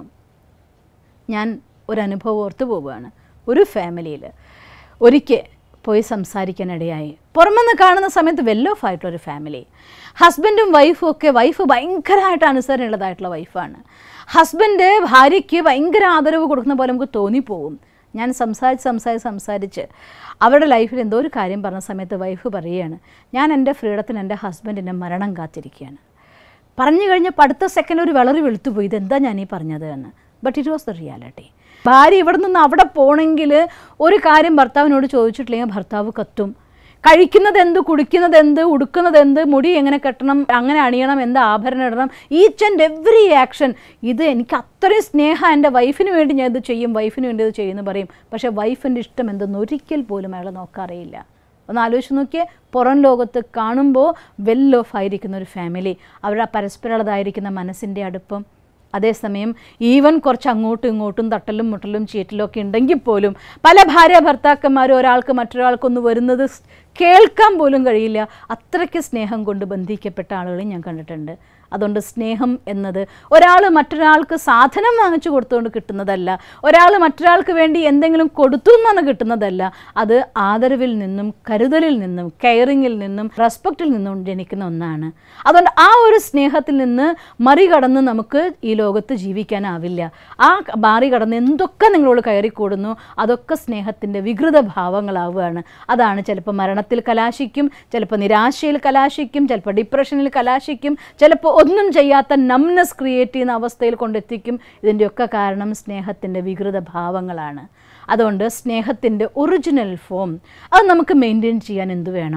ഞാൻ ഒരു അനുഭവം ഓർത്തു പോവുകയാണ് ഒരു ഫാമിലിയിൽ ഒരിക്കൽ പോയി സംസാരിക്കാനിടയായി പുറമെന്ന് കാണുന്ന സമയത്ത് വെൽ ഓഫ് ആയിട്ടൊരു ഫാമിലി ഹസ്ബൻഡും വൈഫും ഒക്കെ വൈഫ് ഭയങ്കരമായിട്ട് അനുസരണയുള്ളതായിട്ടുള്ള വൈഫാണ് ഹസ്ബൻഡ് ഭാര്യയ്ക്ക് ഭയങ്കര ആദരവ് കൊടുക്കുന്ന പോലെ നമുക്ക് തോന്നിപ്പോവും ഞാൻ സംസാരിച്ച് സംസാരിച്ച് സംസാരിച്ച് അവരുടെ ലൈഫിൽ എന്തോ ഒരു കാര്യം പറഞ്ഞ സമയത്ത് വൈഫ് പറയുകയാണ് ഞാൻ എൻ്റെ ഫ്രീഡത്തിന് എൻ്റെ ഹസ്ബൻഡിൻ്റെ മരണം കാത്തിരിക്കുകയാണ് പറഞ്ഞു കഴിഞ്ഞപ്പോൾ അടുത്ത സെക്കൻഡ് ഒരു വിളറി വെളുത്തു പോയി ഇതെന്താ ഞാൻ ഈ പറഞ്ഞത് എന്ന് but it was the reality ഭാര്യ ഇവിടെ നിന്ന് അവിടെ പോകണമെങ്കിൽ ഒരു കാര്യം ഭർത്താവിനോട് ചോദിച്ചിട്ടില്ലെങ്കിൽ ഭർത്താവ് കത്തും കഴിക്കുന്നത് എന്ത് കുടിക്കുന്നത് എന്ത് ഉടുക്കുന്നത് എന്ത് മുടി എങ്ങനെ കെട്ടണം അങ്ങനെ അണിയണം എന്ത് ആഭരണം ഇടണം ഈച്ച് ആൻഡ് എവറി ആക്ഷൻ ഇത് എനിക്ക് അത്രയും സ്നേഹം എൻ്റെ വൈഫിന് വേണ്ടി ഞാൻ ഇത് ചെയ്യും വൈഫിന് വേണ്ടി ഇത് ചെയ്യുമെന്ന് പറയും പക്ഷേ വൈഫിൻ്റെ ഇഷ്ടം എന്തെന്ന് ഒരിക്കൽ പോലും അയാൾ നോക്കാറിയില്ല ഒന്ന് ആലോചിച്ച് നോക്കിയേ പുറം ലോകത്ത് കാണുമ്പോൾ വെൽ ഓഫ് ആയിരിക്കുന്ന ഒരു ഫാമിലി അവരുടെ പരസ്പരമുള്ളതായിരിക്കുന്ന മനസ്സിൻ്റെ അടുപ്പം അതേസമയം ഈവൻ കുറച്ച് അങ്ങോട്ടും ഇങ്ങോട്ടും തട്ടലും മുട്ടലും ചീറ്റലും ഒക്കെ ഉണ്ടെങ്കിൽ പോലും പല ഭാര്യ ഭർത്താക്കന്മാരും ഒരാൾക്ക് മറ്റൊരാൾക്കൊന്ന് വരുന്നത് സ് കേൾക്കാൻ പോലും കഴിയില്ല അത്രയ്ക്ക് സ്നേഹം കൊണ്ട് ബന്ധിക്കപ്പെട്ട ആളുകളെ ഞാൻ കണ്ടിട്ടുണ്ട് അതുകൊണ്ട് സ്നേഹം എന്നത് ഒരാൾ മറ്റൊരാൾക്ക് സാധനം വാങ്ങിച്ചു കൊടുത്തുകൊണ്ട് കിട്ടുന്നതല്ല ഒരാൾ മറ്റൊരാൾക്ക് വേണ്ടി എന്തെങ്കിലും കൊടുത്തു എന്നാണ് കിട്ടുന്നതല്ല അത് ആദരവിൽ നിന്നും കരുതലിൽ നിന്നും കെയറിങ്ങിൽ നിന്നും റെസ്പെക്റ്റിൽ നിന്നും ജനിക്കുന്ന ഒന്നാണ് അതുകൊണ്ട് ആ ഒരു സ്നേഹത്തിൽ നിന്ന് മറികടന്ന് നമുക്ക് ഈ ലോകത്ത് ജീവിക്കാനാവില്ല ആ മറികടന്ന് എന്തൊക്കെ നിങ്ങളോട് കയറിക്കൂടുന്നു അതൊക്കെ സ്നേഹത്തിൻ്റെ വികൃത ഭാവങ്ങളാവുകയാണ് അതാണ് ചിലപ്പോൾ മരണത്തിൽ കലാശിക്കും ചിലപ്പോൾ നിരാശയിൽ കലാശിക്കും ചിലപ്പോൾ ഡിപ്രഷനിൽ കലാശിക്കും ചിലപ്പോൾ ഒന്നും ചെയ്യാത്ത നംനെസ് ക്രിയേറ്റ് ചെയ്യുന്ന അവസ്ഥയിൽ കൊണ്ടെത്തിക്കും ഇതിൻ്റെയൊക്കെ കാരണം സ്നേഹത്തിൻ്റെ വികൃത ഭാവങ്ങളാണ് അതുകൊണ്ട് സ്നേഹത്തിൻ്റെ ഒറിജിനൽ ഫോം അത് നമുക്ക് മെയിൻറ്റെയിൻ ചെയ്യാൻ എന്ത് വേണം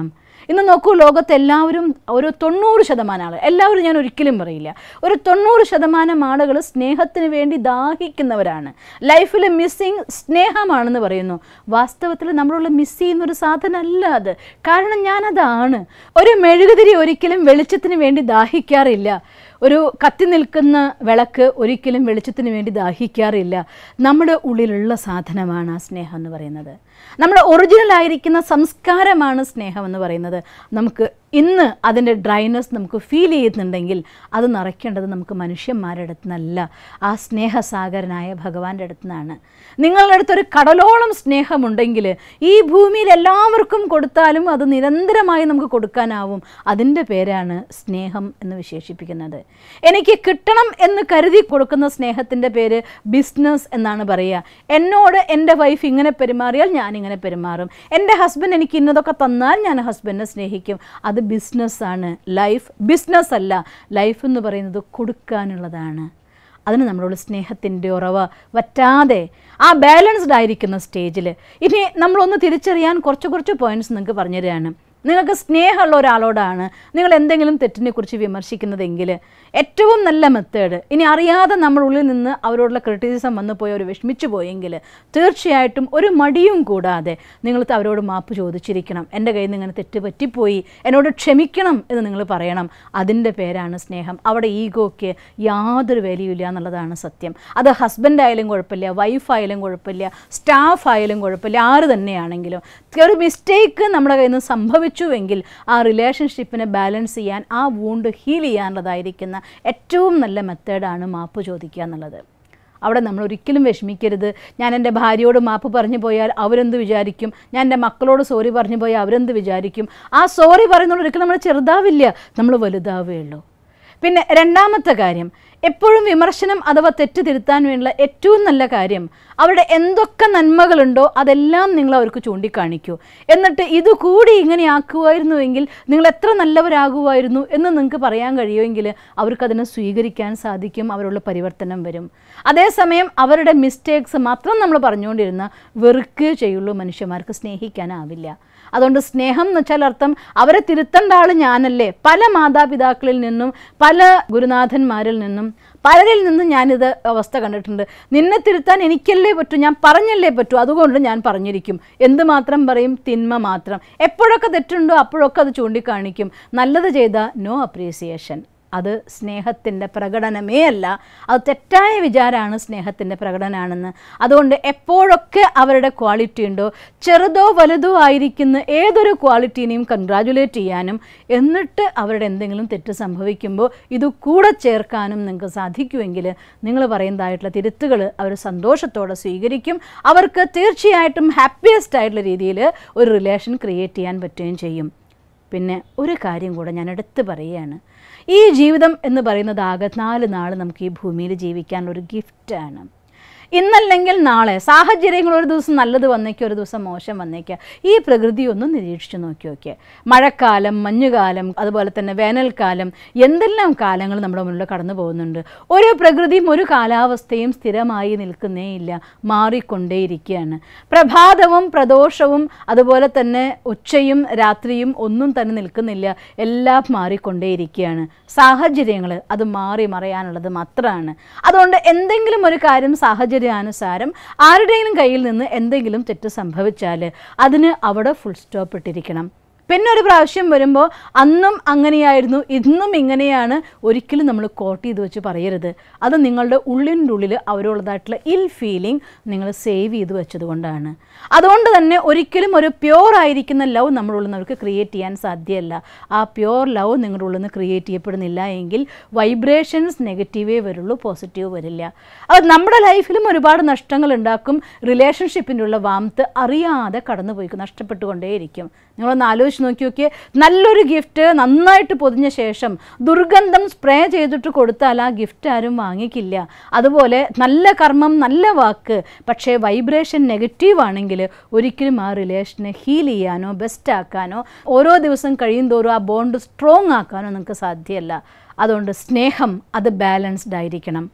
ഇന്ന് നോക്കൂ ലോകത്ത് എല്ലാവരും ഒരു തൊണ്ണൂറ് ശതമാനം ആളുകൾ എല്ലാവരും ഞാൻ ഒരിക്കലും പറയില്ല ഒരു തൊണ്ണൂറ് ശതമാനം ആളുകൾ സ്നേഹത്തിന് വേണ്ടി ദാഹിക്കുന്നവരാണ് ലൈഫിൽ മിസ്സിങ് സ്നേഹമാണെന്ന് പറയുന്നു വാസ്തവത്തിൽ നമ്മളുള്ള മിസ് ചെയ്യുന്ന ഒരു സാധനമല്ല അത് കാരണം ഞാനതാണ് ഒരു മെഴുകുതിരി ഒരിക്കലും വെളിച്ചത്തിന് വേണ്ടി ദാഹിക്കാറില്ല ഒരു കത്തി നിൽക്കുന്ന വിളക്ക് ഒരിക്കലും വെളിച്ചത്തിന് വേണ്ടി ദാഹിക്കാറില്ല നമ്മുടെ ഉള്ളിലുള്ള സാധനമാണ് ആ സ്നേഹം എന്ന് പറയുന്നത് നമ്മുടെ ഒറിജിനൽ ആയിരിക്കുന്ന സംസ്കാരമാണ് സ്നേഹം എന്ന് പറയുന്നത് നമുക്ക് ഇന്ന് അതിൻ്റെ ഡ്രൈനെസ് നമുക്ക് ഫീൽ ചെയ്യുന്നുണ്ടെങ്കിൽ അത് നിറയ്ക്കേണ്ടത് നമുക്ക് മനുഷ്യന്മാരുടെ അടുത്ത് നിന്നല്ല ആ സ്നേഹസാഗരനായ ഭഗവാന്റെ അടുത്ത് നിന്നാണ് നിങ്ങളുടെ അടുത്തൊരു കടലോളം സ്നേഹമുണ്ടെങ്കിൽ ഈ ഭൂമിയിൽ എല്ലാവർക്കും കൊടുത്താലും അത് നിരന്തരമായി നമുക്ക് കൊടുക്കാനാവും അതിൻ്റെ പേരാണ് സ്നേഹം എന്ന് വിശേഷിപ്പിക്കുന്നത് എനിക്ക് കിട്ടണം എന്ന് കരുതി കൊടുക്കുന്ന സ്നേഹത്തിൻ്റെ പേര് ബിസിനസ് എന്നാണ് പറയുക എന്നോട് എൻ്റെ വൈഫ് ഇങ്ങനെ പെരുമാറിയാൽ ഞാനിങ്ങനെ പെരുമാറും എൻ്റെ ഹസ്ബൻഡ് എനിക്ക് ഇന്നതൊക്കെ തന്നാൽ ഞാൻ ഹസ്ബൻഡിനെ സ്നേഹിക്കും അത് ബിസിനസ്സാണ് ലൈഫ് ബിസിനസ് അല്ല ലൈഫ് എന്ന് പറയുന്നത് കൊടുക്കാനുള്ളതാണ് അതിന് നമ്മളോട് സ്നേഹത്തിൻ്റെ ഉറവ വറ്റാതെ ആ ബാലൻസ്ഡ് ആയിരിക്കുന്ന സ്റ്റേജിൽ ഇനി നമ്മളൊന്ന് തിരിച്ചറിയാൻ കുറച്ച് കുറച്ച് പോയിന്റ്സ് നിങ്ങൾക്ക് പറഞ്ഞു തരാണ് നിങ്ങൾക്ക് സ്നേഹമുള്ള ഒരാളോടാണ് നിങ്ങൾ എന്തെങ്കിലും തെറ്റിനെ കുറിച്ച് വിമർശിക്കുന്നതെങ്കിൽ ഏറ്റവും നല്ല മെത്തേഡ് ഇനി അറിയാതെ നമ്മുടെ ഉള്ളിൽ നിന്ന് അവരോടുള്ള ക്രിറ്റിസിസം വന്നു പോയി അവർ വിഷമിച്ചു പോയെങ്കിൽ തീർച്ചയായിട്ടും ഒരു മടിയും കൂടാതെ നിങ്ങൾ അവരോട് മാപ്പ് ചോദിച്ചിരിക്കണം എൻ്റെ കയ്യിൽ നിന്ന് ഇങ്ങനെ തെറ്റ് പറ്റിപ്പോയി എന്നോട് ക്ഷമിക്കണം എന്ന് നിങ്ങൾ പറയണം അതിൻ്റെ പേരാണ് സ്നേഹം അവിടെ ഈഗോയ്ക്ക് യാതൊരു വിലയില്ല എന്നുള്ളതാണ് സത്യം അത് ഹസ്ബൻഡ് ആയാലും കുഴപ്പമില്ല വൈഫായാലും കുഴപ്പമില്ല സ്റ്റാഫ് ആയാലും കുഴപ്പമില്ല ആര് തന്നെയാണെങ്കിലും ഒരു മിസ്റ്റേക്ക് നമ്മുടെ കയ്യിൽ നിന്ന് സംഭവിച്ചുവെങ്കിൽ ആ റിലേഷൻഷിപ്പിനെ ബാലൻസ് ചെയ്യാൻ ആ വൂണ്ട് ഹീൽ ചെയ്യാനുള്ളതായിരിക്കുന്ന ഏറ്റവും നല്ല മെത്തേഡാണ് മാപ്പ് ചോദിക്കുക എന്നുള്ളത് അവിടെ നമ്മൾ ഒരിക്കലും വിഷമിക്കരുത് ഞാൻ എൻ്റെ ഭാര്യയോട് മാപ്പ് പറഞ്ഞു പോയാൽ അവരെന്ത് വിചാരിക്കും ഞാൻ എൻ്റെ മക്കളോട് സോറി പറഞ്ഞു പോയാൽ അവരെന്ത് വിചാരിക്കും ആ സോറി പറയുന്നത് ഒരിക്കലും നമ്മൾ ചെറുതാവില്ല നമ്മൾ വലുതാവുകയുള്ളൂ പിന്നെ രണ്ടാമത്തെ കാര്യം എപ്പോഴും വിമർശനം അഥവാ തെറ്റ് തിരുത്താൻ വേണ്ടിയുള്ള ഏറ്റവും നല്ല കാര്യം അവരുടെ എന്തൊക്കെ നന്മകളുണ്ടോ അതെല്ലാം നിങ്ങൾ അവർക്ക് ചൂണ്ടിക്കാണിക്കൂ എന്നിട്ട് ഇത് കൂടി ഇങ്ങനെ ആക്കുമായിരുന്നുവെങ്കിൽ നിങ്ങൾ എത്ര നല്ലവരാകുമായിരുന്നു എന്ന് നിങ്ങൾക്ക് പറയാൻ കഴിയുമെങ്കിൽ അവർക്കതിനെ സ്വീകരിക്കാൻ സാധിക്കും അവരുള്ള പരിവർത്തനം വരും അതേസമയം അവരുടെ മിസ്റ്റേക്സ് മാത്രം നമ്മൾ പറഞ്ഞുകൊണ്ടിരുന്ന വെറുക്കുകയോ ചെയ്യുള്ളൂ മനുഷ്യന്മാർക്ക് സ്നേഹിക്കാനാവില്ല അതുകൊണ്ട് സ്നേഹം എന്ന് വെച്ചാൽ അർത്ഥം അവരെ തിരുത്തേണ്ട ആൾ ഞാനല്ലേ പല മാതാപിതാക്കളിൽ നിന്നും പല ഗുരുനാഥന്മാരിൽ നിന്നും പലരിൽ നിന്നും ഞാനിത് അവസ്ഥ കണ്ടിട്ടുണ്ട് നിന്നെ തിരുത്താൻ എനിക്കല്ലേ പറ്റൂ ഞാൻ പറഞ്ഞല്ലേ പറ്റൂ അതുകൊണ്ട് ഞാൻ പറഞ്ഞിരിക്കും എന്തുമാത്രം പറയും തിന്മ മാത്രം എപ്പോഴൊക്കെ തെറ്റുണ്ടോ അപ്പോഴൊക്കെ അത് ചൂണ്ടിക്കാണിക്കും നല്ലത് ചെയ്ത നോ അപ്രീസിയേഷൻ അത് സ്നേഹത്തിൻ്റെ പ്രകടനമേ അല്ല അത് തെറ്റായ വിചാരമാണ് സ്നേഹത്തിൻ്റെ പ്രകടനമാണെന്ന് അതുകൊണ്ട് എപ്പോഴൊക്കെ അവരുടെ ക്വാളിറ്റി ഉണ്ടോ ചെറുതോ വലുതോ ആയിരിക്കുന്ന ഏതൊരു ക്വാളിറ്റീനെയും കൺഗ്രാജുലേറ്റ് ചെയ്യാനും എന്നിട്ട് അവരുടെ എന്തെങ്കിലും തെറ്റ് സംഭവിക്കുമ്പോൾ ഇത് കൂടെ ചേർക്കാനും നിങ്ങൾക്ക് സാധിക്കുമെങ്കിൽ നിങ്ങൾ പറയുന്നതായിട്ടുള്ള തിരുത്തുകൾ അവർ സന്തോഷത്തോടെ സ്വീകരിക്കും അവർക്ക് തീർച്ചയായിട്ടും ഹാപ്പിയസ്റ്റ് ആയിട്ടുള്ള രീതിയിൽ ഒരു റിലേഷൻ ക്രിയേറ്റ് ചെയ്യാൻ പറ്റുകയും ചെയ്യും പിന്നെ ഒരു കാര്യം കൂടെ ഞാൻ എടുത്ത് പറയുകയാണ് ഈ ജീവിതം എന്ന് പറയുന്നത് ആകെ നാല് നാൾ നമുക്ക് ഈ ഭൂമിയിൽ ജീവിക്കാനുള്ള ഒരു ഗിഫ്റ്റാണ് ഇന്നല്ലെങ്കിൽ നാളെ സാഹചര്യങ്ങൾ ഒരു ദിവസം നല്ലത് വന്നേക്കുക ഒരു ദിവസം മോശം വന്നേക്കുക ഈ പ്രകൃതി ഒന്ന് നിരീക്ഷിച്ച് നോക്കി നോക്കിയേ മഴക്കാലം മഞ്ഞുകാലം അതുപോലെ തന്നെ വേനൽക്കാലം എന്തെല്ലാം കാലങ്ങൾ നമ്മുടെ മുന്നിൽ കടന്നു പോകുന്നുണ്ട് ഒരു പ്രകൃതിയും ഒരു കാലാവസ്ഥയും സ്ഥിരമായി നിൽക്കുന്നേ ഇല്ല മാറിക്കൊണ്ടേയിരിക്കുകയാണ് പ്രഭാതവും പ്രദോഷവും അതുപോലെ തന്നെ ഉച്ചയും രാത്രിയും ഒന്നും തന്നെ നിൽക്കുന്നില്ല എല്ലാം മാറിക്കൊണ്ടേയിരിക്കുകയാണ് സാഹചര്യങ്ങൾ അത് മാറി മറയാനുള്ളത് മാത്രമാണ് അതുകൊണ്ട് എന്തെങ്കിലും ഒരു കാര്യം സാഹചര്യാനുസാരം ആരുടെയെങ്കിലും കയ്യിൽ നിന്ന് എന്തെങ്കിലും തെറ്റ് സംഭവിച്ചാൽ അതിന് അവിടെ ഫുൾ സ്റ്റോപ്പ് ഇട്ടിരിക്കണം പിന്നെ ഒരു പ്രാവശ്യം വരുമ്പോൾ അന്നും അങ്ങനെയായിരുന്നു ഇന്നും ഇങ്ങനെയാണ് ഒരിക്കലും നമ്മൾ കോട്ട് ചെയ്ത് വെച്ച് പറയരുത് അത് നിങ്ങളുടെ ഉള്ളിൻ്റെ ഉള്ളിൽ അവരുള്ളതായിട്ടുള്ള ഇൽ ഫീലിംഗ് നിങ്ങൾ സേവ് ചെയ്ത് വെച്ചത് കൊണ്ടാണ് അതുകൊണ്ട് തന്നെ ഒരിക്കലും ഒരു പ്യോർ ആയിരിക്കുന്ന ലവ് നമ്മുടെ ഉള്ളിൽ നിന്ന് അവർക്ക് ക്രിയേറ്റ് ചെയ്യാൻ സാധ്യമല്ല ആ പ്യോർ ലവ് നിങ്ങളുടെ ഉള്ളിൽ നിന്ന് ക്രിയേറ്റ് ചെയ്യപ്പെടുന്നില്ല എങ്കിൽ വൈബ്രേഷൻസ് നെഗറ്റീവേ വരുള്ളൂ പോസിറ്റീവ് വരില്ല അത് നമ്മുടെ ലൈഫിലും ഒരുപാട് നഷ്ടങ്ങൾ ഉണ്ടാക്കും റിലേഷൻഷിപ്പിൻ്റെ ഉള്ള വാമത്ത് അറിയാതെ കടന്നു പോയി നഷ്ടപ്പെട്ടുകൊണ്ടേയിരിക്കും നിങ്ങളൊന്ന് ആലോചിച്ച് നോക്കി നോക്കിയേ നല്ലൊരു ഗിഫ്റ്റ് നന്നായിട്ട് പൊതിഞ്ഞ ശേഷം ദുർഗന്ധം സ്പ്രേ ചെയ്തിട്ട് കൊടുത്താൽ ആ ഗിഫ്റ്റ് ആരും വാങ്ങിക്കില്ല അതുപോലെ നല്ല കർമ്മം നല്ല വാക്ക് പക്ഷേ വൈബ്രേഷൻ നെഗറ്റീവ് ആണെങ്കിൽ ഒരിക്കലും ആ റിലേഷനെ ഹീൽ ചെയ്യാനോ ബെസ്റ്റ് ആക്കാനോ ഓരോ ദിവസം കഴിയുന്തോറും ആ ബോണ്ട് സ്ട്രോങ് ആക്കാനോ നിങ്ങൾക്ക് സാധ്യമല്ല അതുകൊണ്ട് സ്നേഹം അത് ബാലൻസ്ഡ് ആയിരിക്കണം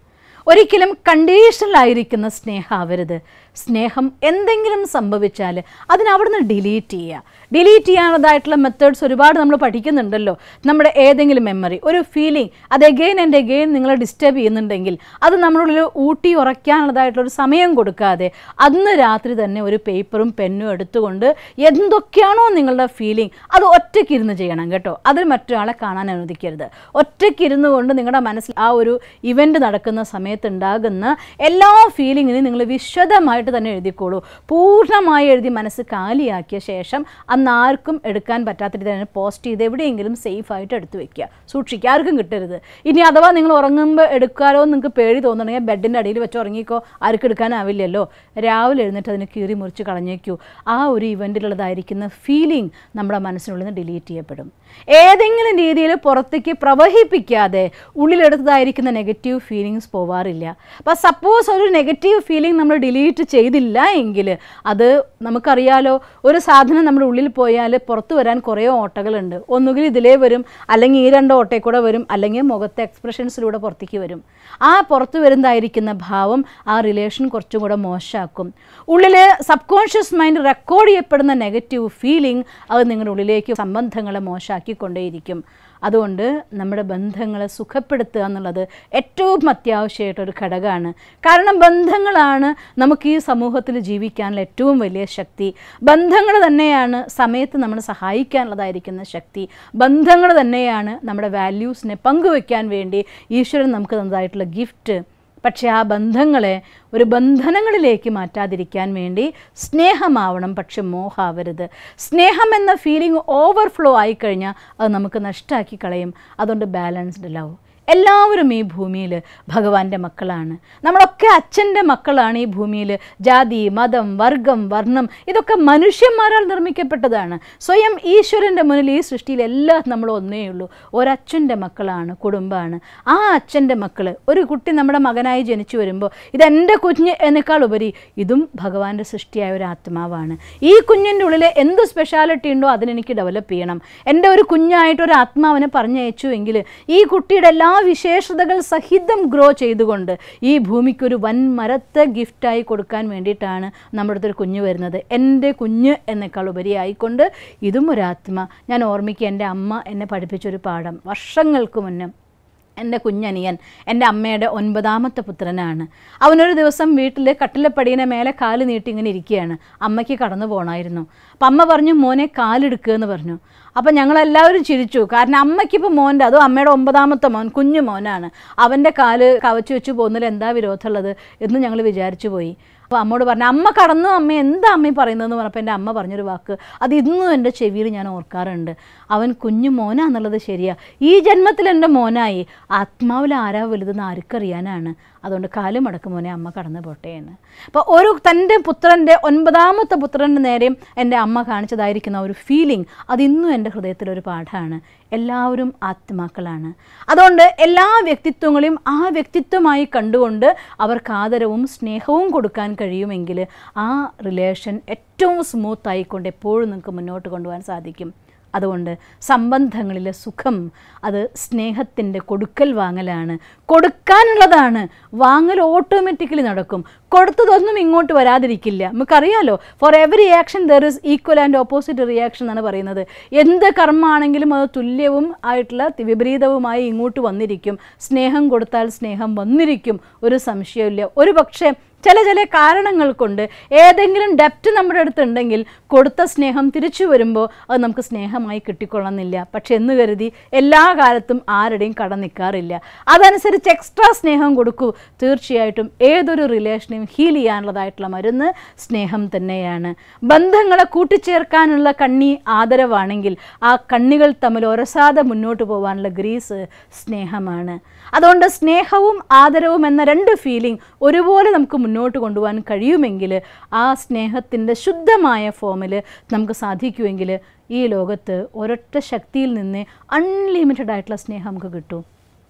ഒരിക്കലും കണ്ടീഷണലായിരിക്കുന്ന സ്നേഹം ആവരുത് സ്നേഹം എന്തെങ്കിലും സംഭവിച്ചാൽ അതിന് അവിടുന്ന് ഡിലീറ്റ് ചെയ്യുക ഡിലീറ്റ് ചെയ്യാനുള്ളതായിട്ടുള്ള മെത്തേഡ്സ് ഒരുപാട് നമ്മൾ പഠിക്കുന്നുണ്ടല്ലോ നമ്മുടെ ഏതെങ്കിലും മെമ്മറി ഒരു ഫീലിംഗ് അത് എഗെയിൻ ആൻഡ് എഗെയിൻ നിങ്ങളെ ഡിസ്റ്റർബ് ചെയ്യുന്നുണ്ടെങ്കിൽ അത് നമ്മളുള്ളിൽ ഊട്ടി ഉറയ്ക്കാനുള്ളതായിട്ടുള്ളൊരു സമയം കൊടുക്കാതെ അന്ന് രാത്രി തന്നെ ഒരു പേപ്പറും പെന്നും എടുത്തുകൊണ്ട് എന്തൊക്കെയാണോ നിങ്ങളുടെ ഫീലിംഗ് അത് ഒറ്റയ്ക്കിരുന്ന് ചെയ്യണം കേട്ടോ അതിൽ മറ്റൊരാളെ കാണാൻ അനുവദിക്കരുത് ഒറ്റയ്ക്കിരുന്നു കൊണ്ട് നിങ്ങളുടെ മനസ്സിൽ ആ ഒരു ഇവൻ്റ് നടക്കുന്ന സമയത്ത് ഉണ്ടാകുന്ന എല്ലാ ഫീലിങ്ങിനും നിങ്ങൾ വിശദമായിട്ട് തന്നെ എഴുതിക്കോളൂ പൂർണ്ണമായി എഴുതി മനസ്സ് കാലിയാക്കിയ ശേഷം അന്ന് ആർക്കും എടുക്കാൻ പറ്റാത്ത രീതിയിൽ തന്നെ പോസ്റ്റ് ചെയ്ത് എവിടെയെങ്കിലും സേഫ് ആയിട്ട് എടുത്തു വെക്കുക സൂക്ഷിക്കുക ആർക്കും കിട്ടരുത് ഇനി അഥവാ നിങ്ങൾ ഉറങ്ങുമ്പോൾ എടുക്കാലോ എന്ന് നിങ്ങൾക്ക് പേടി തോന്നുന്നുണ്ടെങ്കിൽ ബെഡിൻ്റെ അടിയിൽ വെച്ച് ഉറങ്ങിക്കോ ആർക്കും എടുക്കാനാവില്ലല്ലോ രാവിലെ എഴുന്നേറ്റ് അതിനെ കീറി മുറിച്ച് കളഞ്ഞേക്കൂ ആ ഒരു ഇവൻറ്റിലുള്ളതായിരിക്കുന്ന ഫീലിംഗ് നമ്മുടെ മനസ്സിനുള്ളിൽ നിന്ന് ഡിലീറ്റ് ചെയ്യപ്പെടും ഏതെങ്കിലും രീതിയിൽ പുറത്തേക്ക് പ്രവഹിപ്പിക്കാതെ ഉള്ളിലെടുത്തതായിരിക്കുന്ന നെഗറ്റീവ് ഫീലിങ്സ് പോവാറില്ല അപ്പോൾ സപ്പോസ് ഒരു നെഗറ്റീവ് ഫീലിംഗ് നമ്മൾ ഡിലീറ്റ് ചെയ്തില്ല എങ്കിൽ അത് നമുക്കറിയാലോ ഒരു സാധനം നമ്മുടെ ഉള്ളിൽ പോയാൽ പുറത്തു വരാൻ കുറേ ഓട്ടകളുണ്ട് ഒന്നുകിൽ ഇതിലേ വരും അല്ലെങ്കിൽ ഈ രണ്ട് ഓട്ടയിൽ കൂടെ വരും അല്ലെങ്കിൽ മുഖത്തെ എക്സ്പ്രഷൻസിലൂടെ പുറത്തേക്ക് വരും ആ പുറത്തു വരുന്നതായിരിക്കുന്ന ഭാവം ആ റിലേഷൻ കുറച്ചും കൂടെ മോശമാക്കും ഉള്ളിൽ സബ് കോൺഷ്യസ് മൈൻഡ് റെക്കോർഡ് ചെയ്യപ്പെടുന്ന നെഗറ്റീവ് ഫീലിംഗ് അത് നിങ്ങളുടെ ഉള്ളിലേക്ക് സംബന്ധങ്ങളെ മോശമാക്കിക്കൊണ്ടേയിരിക്കും അതുകൊണ്ട് നമ്മുടെ ബന്ധങ്ങളെ സുഖപ്പെടുത്തുക എന്നുള്ളത് ഏറ്റവും അത്യാവശ്യമായിട്ടൊരു ഘടകമാണ് കാരണം ബന്ധങ്ങളാണ് നമുക്ക് ഈ സമൂഹത്തിൽ ജീവിക്കാനുള്ള ഏറ്റവും വലിയ ശക്തി ബന്ധങ്ങൾ തന്നെയാണ് സമയത്ത് നമ്മളെ സഹായിക്കാനുള്ളതായിരിക്കുന്ന ശക്തി ബന്ധങ്ങൾ തന്നെയാണ് നമ്മുടെ വാല്യൂസിനെ പങ്കുവെക്കാൻ വേണ്ടി ഈശ്വരൻ നമുക്ക് തന്നതായിട്ടുള്ള ഗിഫ്റ്റ് പക്ഷേ ആ ബന്ധങ്ങളെ ഒരു ബന്ധനങ്ങളിലേക്ക് മാറ്റാതിരിക്കാൻ വേണ്ടി സ്നേഹമാവണം പക്ഷെ മോഹാവരുത് സ്നേഹം എന്ന ഫീലിംഗ് ഓവർഫ്ലോ ആയിക്കഴിഞ്ഞാൽ അത് നമുക്ക് നഷ്ടമാക്കി കളയും അതുകൊണ്ട് ബാലൻസ്ഡ് ലവ് എല്ലാവരും ഈ ഭൂമിയിൽ ഭഗവാന്റെ മക്കളാണ് നമ്മളൊക്കെ അച്ഛൻ്റെ മക്കളാണ് ഈ ഭൂമിയിൽ ജാതി മതം വർഗം വർണ്ണം ഇതൊക്കെ മനുഷ്യന്മാരാൽ നിർമ്മിക്കപ്പെട്ടതാണ് സ്വയം ഈശ്വരൻ്റെ മുന്നിൽ ഈ സൃഷ്ടിയിൽ എല്ലാം നമ്മൾ ഒന്നേ ഉള്ളൂ ഒരച്ഛൻ്റെ മക്കളാണ് കുടുംബമാണ് ആ അച്ഛൻ്റെ മക്കൾ ഒരു കുട്ടി നമ്മുടെ മകനായി ജനിച്ചു വരുമ്പോൾ ഇതെൻ്റെ കുഞ്ഞ് എന്നേക്കാൾ ഉപരി ഇതും ഭഗവാന്റെ സൃഷ്ടിയായ ഒരു ആത്മാവാണ് ഈ കുഞ്ഞിൻ്റെ ഉള്ളിൽ എന്ത് സ്പെഷ്യാലിറ്റി ഉണ്ടോ അതിനെനിക്ക് ഡെവലപ്പ് ചെയ്യണം എൻ്റെ ഒരു കുഞ്ഞായിട്ട് ഒരു ആത്മാവിനെ പറഞ്ഞയച്ചു എങ്കിൽ ഈ കുട്ടിയുടെ എല്ലാ വിശേഷതകൾ സഹിതം ഗ്രോ ചെയ്തുകൊണ്ട് ഈ ഭൂമിക്ക് ഒരു വൻ മരത്തെ ഗിഫ്റ്റായി കൊടുക്കാൻ വേണ്ടിയിട്ടാണ് നമ്മുടെ അടുത്തൊരു കുഞ്ഞ് വരുന്നത് എൻ്റെ കുഞ്ഞ് എന്നേക്കാൾ ഉപരിയായിക്കൊണ്ട് ഇതും ഒരു ആത്മ ഞാൻ ഓർമ്മിക്കുക എൻ്റെ അമ്മ എന്നെ പഠിപ്പിച്ചൊരു പാഠം വർഷങ്ങൾക്ക് മുന്നേ എൻ്റെ കുഞ്ഞനിയൻ എൻ്റെ അമ്മയുടെ ഒൻപതാമത്തെ പുത്രനാണ് അവനൊരു ദിവസം വീട്ടിൽ കട്ടിലപ്പടീനെ മേലെ കാല് നീട്ടി ഇങ്ങനെ ഇരിക്കുകയാണ് അമ്മയ്ക്ക് കടന്നു പോകണമായിരുന്നു അപ്പം അമ്മ പറഞ്ഞു മോനെ കാലെടുക്കുക എന്ന് പറഞ്ഞു അപ്പം ഞങ്ങളെല്ലാവരും ചിരിച്ചു കാരണം അമ്മയ്ക്കിപ്പോൾ മോൻ്റെ അതും അമ്മയുടെ ഒമ്പതാമത്തെ മോൻ കുഞ്ഞു മോനാണ് അവൻ്റെ കാല് കവച്ച് വെച്ച് പോകുന്നതിൽ എന്താ വിരോധമുള്ളത് എന്ന് ഞങ്ങൾ വിചാരിച്ചു പോയി അപ്പോൾ അമ്മോട് പറഞ്ഞു അമ്മ കടന്നു അമ്മ എന്താ അമ്മ ഈ പറയുന്നതെന്ന് പറഞ്ഞപ്പോൾ എൻ്റെ അമ്മ പറഞ്ഞൊരു വാക്ക് അത് ഇന്നും എൻ്റെ ചെവിയിൽ ഞാൻ ഓർക്കാറുണ്ട് അവൻ കുഞ്ഞു മോനാന്നുള്ളത് ശരിയാ ഈ ജന്മത്തിൽ എൻ്റെ മോനായി ആത്മാവിൽ ആരാ വലുതെന്ന് ആർക്കറിയാനാണ് അതുകൊണ്ട് കാല് മടക്ക് മോനെ അമ്മ കടന്നു പോട്ടെ എന്ന് അപ്പോൾ ഒരു തൻ്റെ പുത്രൻ്റെ ഒൻപതാമത്തെ പുത്രൻ്റെ നേരെയും എൻ്റെ അമ്മ കാണിച്ചതായിരിക്കുന്ന ഒരു ഫീലിംഗ് അതിന്നും എൻ്റെ ഹൃദയത്തിലൊരു പാഠമാണ് എല്ലാവരും ആത്മാക്കളാണ് അതുകൊണ്ട് എല്ലാ വ്യക്തിത്വങ്ങളെയും ആ വ്യക്തിത്വമായി കണ്ടുകൊണ്ട് അവർക്ക് ആദരവും സ്നേഹവും കൊടുക്കാൻ കഴിയുമെങ്കിൽ ആ റിലേഷൻ ഏറ്റവും സ്മൂത്ത് ആയിക്കൊണ്ട് എപ്പോഴും നിങ്ങൾക്ക് മുന്നോട്ട് കൊണ്ടുപോകാൻ സാധിക്കും അതുകൊണ്ട് സംബന്ധങ്ങളിലെ സുഖം അത് സ്നേഹത്തിൻ്റെ കൊടുക്കൽ വാങ്ങലാണ് കൊടുക്കാനുള്ളതാണ് വാങ്ങൽ ഓട്ടോമാറ്റിക്കലി നടക്കും കൊടുത്തതൊന്നും ഇങ്ങോട്ട് വരാതിരിക്കില്ല നമുക്കറിയാലോ for every action there is equal and opposite reaction എന്നാണ് പറയുന്നത് എന്ത് കർമ്മമാണെങ്കിലും അത് തുല്യവും ആയിട്ടുള്ള വിപരീതവുമായി ഇങ്ങോട്ട് വന്നിരിക്കും സ്നേഹം കൊടുത്താൽ സ്നേഹം വന്നിരിക്കും ഒരു സംശയമില്ല ഒരു പക്ഷേ ചില ചില കാരണങ്ങൾ കൊണ്ട് ഏതെങ്കിലും ഡെപ്റ്റ് നമ്മുടെ അടുത്തുണ്ടെങ്കിൽ കൊടുത്ത സ്നേഹം തിരിച്ചു വരുമ്പോൾ അത് നമുക്ക് സ്നേഹമായി കിട്ടിക്കൊള്ളണമെന്നില്ല പക്ഷെ എന്ന് കരുതി എല്ലാ കാലത്തും ആരുടെയും കട നിൽക്കാറില്ല അതനുസരിച്ച് എക്സ്ട്രാ സ്നേഹം കൊടുക്കൂ തീർച്ചയായിട്ടും ഏതൊരു റിലേഷനെയും ഹീൽ ചെയ്യാനുള്ളതായിട്ടുള്ള മരുന്ന് സ്നേഹം തന്നെയാണ് ബന്ധങ്ങളെ കൂട്ടിച്ചേർക്കാനുള്ള കണ്ണി ആദരവാണെങ്കിൽ ആ കണ്ണികൾ തമ്മിൽ ഒരസാതെ മുന്നോട്ട് പോകാനുള്ള ഗ്രീസ് സ്നേഹമാണ് അതുകൊണ്ട് സ്നേഹവും ആദരവും എന്ന രണ്ട് ഫീലിംഗ് ഒരുപോലെ നമുക്ക് മുന്നോട്ട് കൊണ്ടുപോകാൻ കഴിയുമെങ്കിൽ ആ സ്നേഹത്തിൻ്റെ ശുദ്ധമായ ഫോമിൽ നമുക്ക് സാധിക്കുമെങ്കിൽ ഈ ലോകത്ത് ഒരൊറ്റ ശക്തിയിൽ നിന്ന് അൺലിമിറ്റഡ് ആയിട്ടുള്ള സ്നേഹം നമുക്ക് കിട്ടും